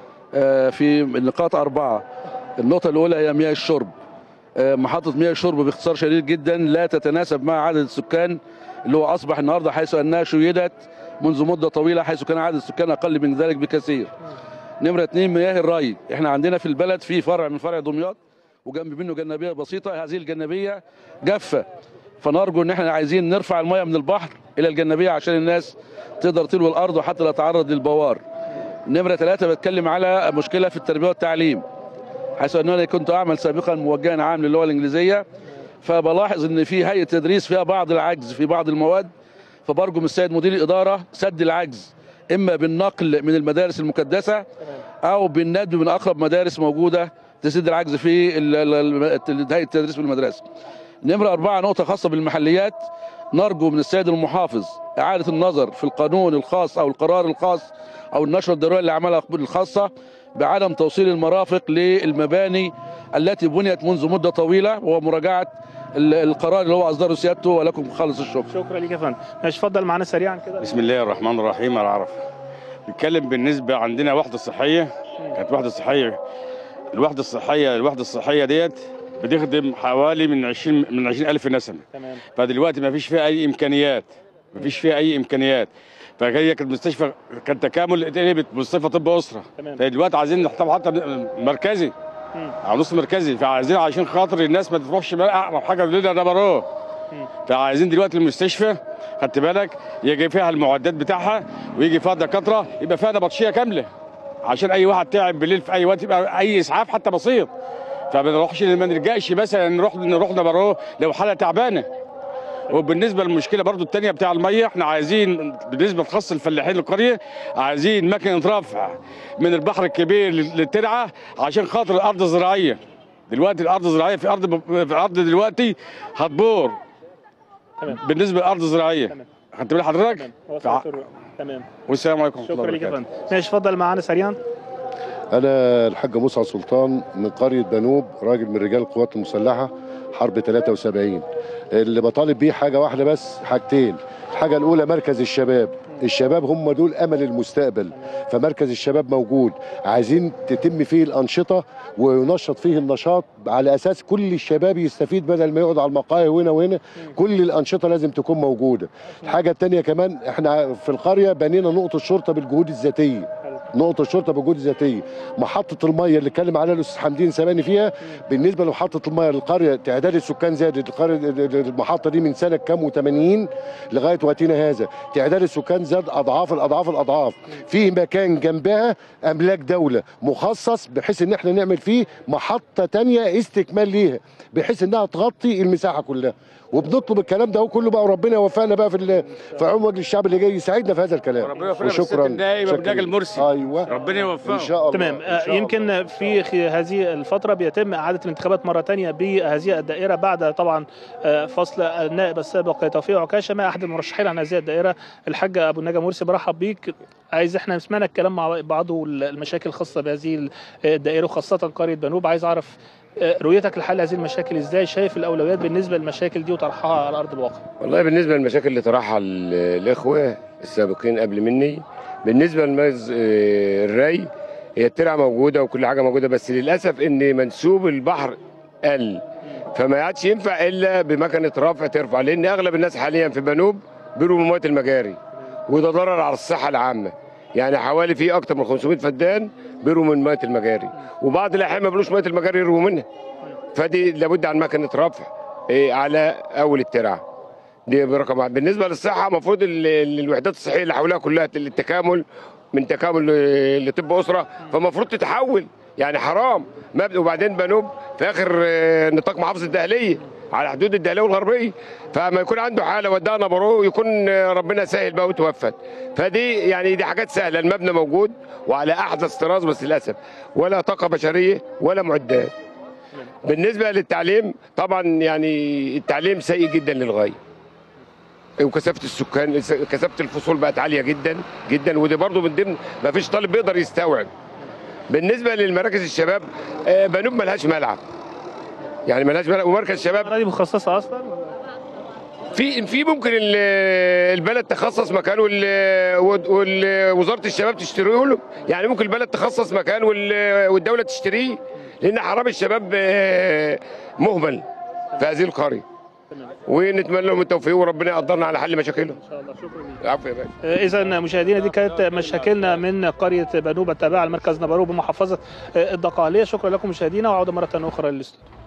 آه، في النقاط اربعه النقطه الاولى هي مياه الشرب آه، محطه مياه الشرب باختصار شديد جدا لا تتناسب مع عدد السكان اللي هو اصبح النهارده حيث انها شيدت منذ مده طويله حيث كان عدد السكان اقل من ذلك بكثير نمره اثنين مياه الري احنا عندنا في البلد في فرع من فرع دمياط وجنب منه جنبيه بسيطه هذه الجنبيه جافه فنرجو ان احنا عايزين نرفع المياه من البحر الى الجنبيه عشان الناس تقدر تلوي الارض وحتى لا تتعرض للبوار. نمره ثلاثه بتكلم على مشكله في التربيه والتعليم. حيث ان انا كنت اعمل سابقا موجها عام للغه الانجليزيه فبلاحظ ان في هيئه تدريس فيها بعض العجز في بعض المواد فبرجو من السيد مدير الاداره سد العجز اما بالنقل من المدارس المكدسه او بالندب من اقرب مدارس موجوده تسد العجز في ال- ال- ال- هيئه التدريس في المدرسه. نمرة أربعة نقطة خاصة بالمحليات نرجو من السيد المحافظ إعادة النظر في القانون الخاص أو القرار الخاص أو النشرة الضرورية اللي عملها الخاصة بعدم توصيل المرافق للمباني التي بنيت منذ مدة طويلة ومراجعة ال- القرار اللي هو أصدره سيادته ولكم خالص الشكر شكرا لك يا فندم. ماشي اتفضل معانا سريعا كده. بسم الله الرحمن الرحيم على العرف نتكلم بالنسبة عندنا وحدة صحية كانت وحدة صحية الوحدة الصحية الوحدة الصحية ديت بتخدم حوالي من 20 من 20 ألف نسمة تمام. فدلوقتي ما فيش فيها أي إمكانيات ما فيش فيها أي إمكانيات فهي كانت مستشفى كان تكامل اتقلبت مستشفى طب أسرة تمام. فدلوقتي عايزين نحطها حتى مركزي مم. على نص مركزي فعايزين عشان خاطر الناس ما تروحش بقى اقرب حاجه لنا ده بروه فعايزين دلوقتي المستشفى خدت بالك يجي فيها المعدات بتاعها ويجي فيها دكاتره يبقى فيها نبطشيه كامله عشان اي واحد تعب بالليل في اي وقت يبقى اي اسعاف حتى بسيط فما نروحش ما نلجاش مثلا نروح نروح نبروه لو حاله تعبانه وبالنسبه للمشكله برضو الثانيه بتاع الميه احنا عايزين بالنسبه لخاص الفلاحين القريه عايزين مكنه رفع من البحر الكبير لل- للترعه عشان خاطر الارض الزراعيه دلوقتي الارض الزراعيه في ارض في ارض دلوقتي هتبور تمام. بالنسبه للارض الزراعيه تمام. خدت بال حضرتك تمام. هو فع- سيادة الرؤية. تمام. والسلام عليكم ورحمه الله شكرا لك يا وبركاته فندم. ماشي اتفضل معانا سريعا. أنا الحاج موسى سلطان من قرية بنوب راجل من رجال القوات المسلحة حرب 73 اللي بطالب بيه حاجة واحدة بس حاجتين الحاجة الأولى مركز الشباب الشباب هم دول أمل المستقبل فمركز الشباب موجود عايزين تتم فيه الأنشطة وينشط فيه النشاط على أساس كل الشباب يستفيد بدل ما يقعد على المقاهي هنا وهنا كل الأنشطة لازم تكون موجودة الحاجة التانية كمان احنا في القرية بنينا نقطة شرطة بالجهود الذاتية نقطة شرطة بالجهود الذاتية محطة المية اللي اتكلم عليها الأستاذ حمدين سباني فيها بالنسبة لمحطة المية للقرية تعداد السكان زادت القرية المحطة دي من سنة كام و80 لغاية وقتنا هذا تعداد السكان زاد أضعاف الأضعاف الأضعاف في مكان جنبها أملاك دولة مخصص بحيث إن احنا نعمل فيه محطة تانية استكمال ليها بحيث إنها تغطي المساحة كلها وبنطلب الكلام ده كله بقى وربنا يوفقنا بقى في ال- في عموم مجلس الشعب اللي جاي يساعدنا في هذا الكلام ربنا يوفقنا بالست النائب أبو ناجي المرسي. ايوه ربنا يوفقه ان شاء الله تمام إن آه، شاء الله. يمكن في خ- هذه الفترة بيتم إعادة الانتخابات مرة تانية بهذه الدائرة بعد طبعا آه، فصل النائب السابق توفيق عكاشة مع أحد المرشحين عن هذه الدائرة الحاج أبو النجا مرسي برحب بيك عايز احنا سمعنا الكلام مع بعض والمشاكل الخاصة بهذه الدائرة وخاصة قرية بنوب عايز أعرف آه، رؤيتك لحل هذه المشاكل ازاي شايف الاولويات بالنسبه للمشاكل دي وطرحها على ارض الواقع والله بالنسبه للمشاكل اللي طرحها ال- الاخوه السابقين قبل مني بالنسبه لمز آه، الري هي الترعه موجوده وكل حاجه موجوده بس للاسف ان منسوب البحر قل فما عادش ينفع الا بمكنه رفع ترفع لان اغلب الناس حاليا في بنوب بيروا من ميه المجاري وده ضرر على الصحه العامه يعني حوالي في اكتر من 500 فدان بيروا من ميه المجاري وبعض الاحيان ما بيروش ميه المجاري يروا منها فدي لابد عن مكنه رفع إيه، على اول الترعه دي برقم واحد بالنسبه للصحه المفروض ال- ال- الوحدات الصحيه اللي حواليها كلها للتكامل من تكامل ل- لطب اسره فالمفروض تتحول يعني حرام مبنى وبعدين بنوب في اخر آه، نطاق محافظه الدهليه على حدود الدهليه والغربيه فما يكون عنده حاله وداها نبروه يكون آه، ربنا سهل بقى وتوفت فدي يعني دي حاجات سهله المبنى موجود وعلى احدث طراز بس للاسف ولا طاقه بشريه ولا معدات بالنسبه للتعليم طبعا يعني التعليم سيء جدا للغايه وكثافه السكان كثافه الفصول بقت عاليه جدا جدا ودي برضو من ضمن ما فيش طالب بيقدر يستوعب بالنسبه للمراكز الشباب آه، بنوب ملهاش ملعب يعني ملهاش ملعب ومركز شباب دي مخصصه اصلا في في ممكن ال- البلد تخصص مكان وال- وال- ووزاره الشباب تشتريه له يعني ممكن البلد تخصص مكان وال- والدوله تشتريه لان حرام الشباب آه، مهمل في هذه القريه ونتمنى لهم التوفيق وربنا يقدرنا على حل مشاكلهم ان شاء الله شكرا لك العفو يا باشا اذا مشاهدينا دي كانت مشاكلنا من قريه بنوب التابعه لمركز نبارو بمحافظه الدقهليه شكرا لكم مشاهدينا وعوده مره اخرى للاستوديو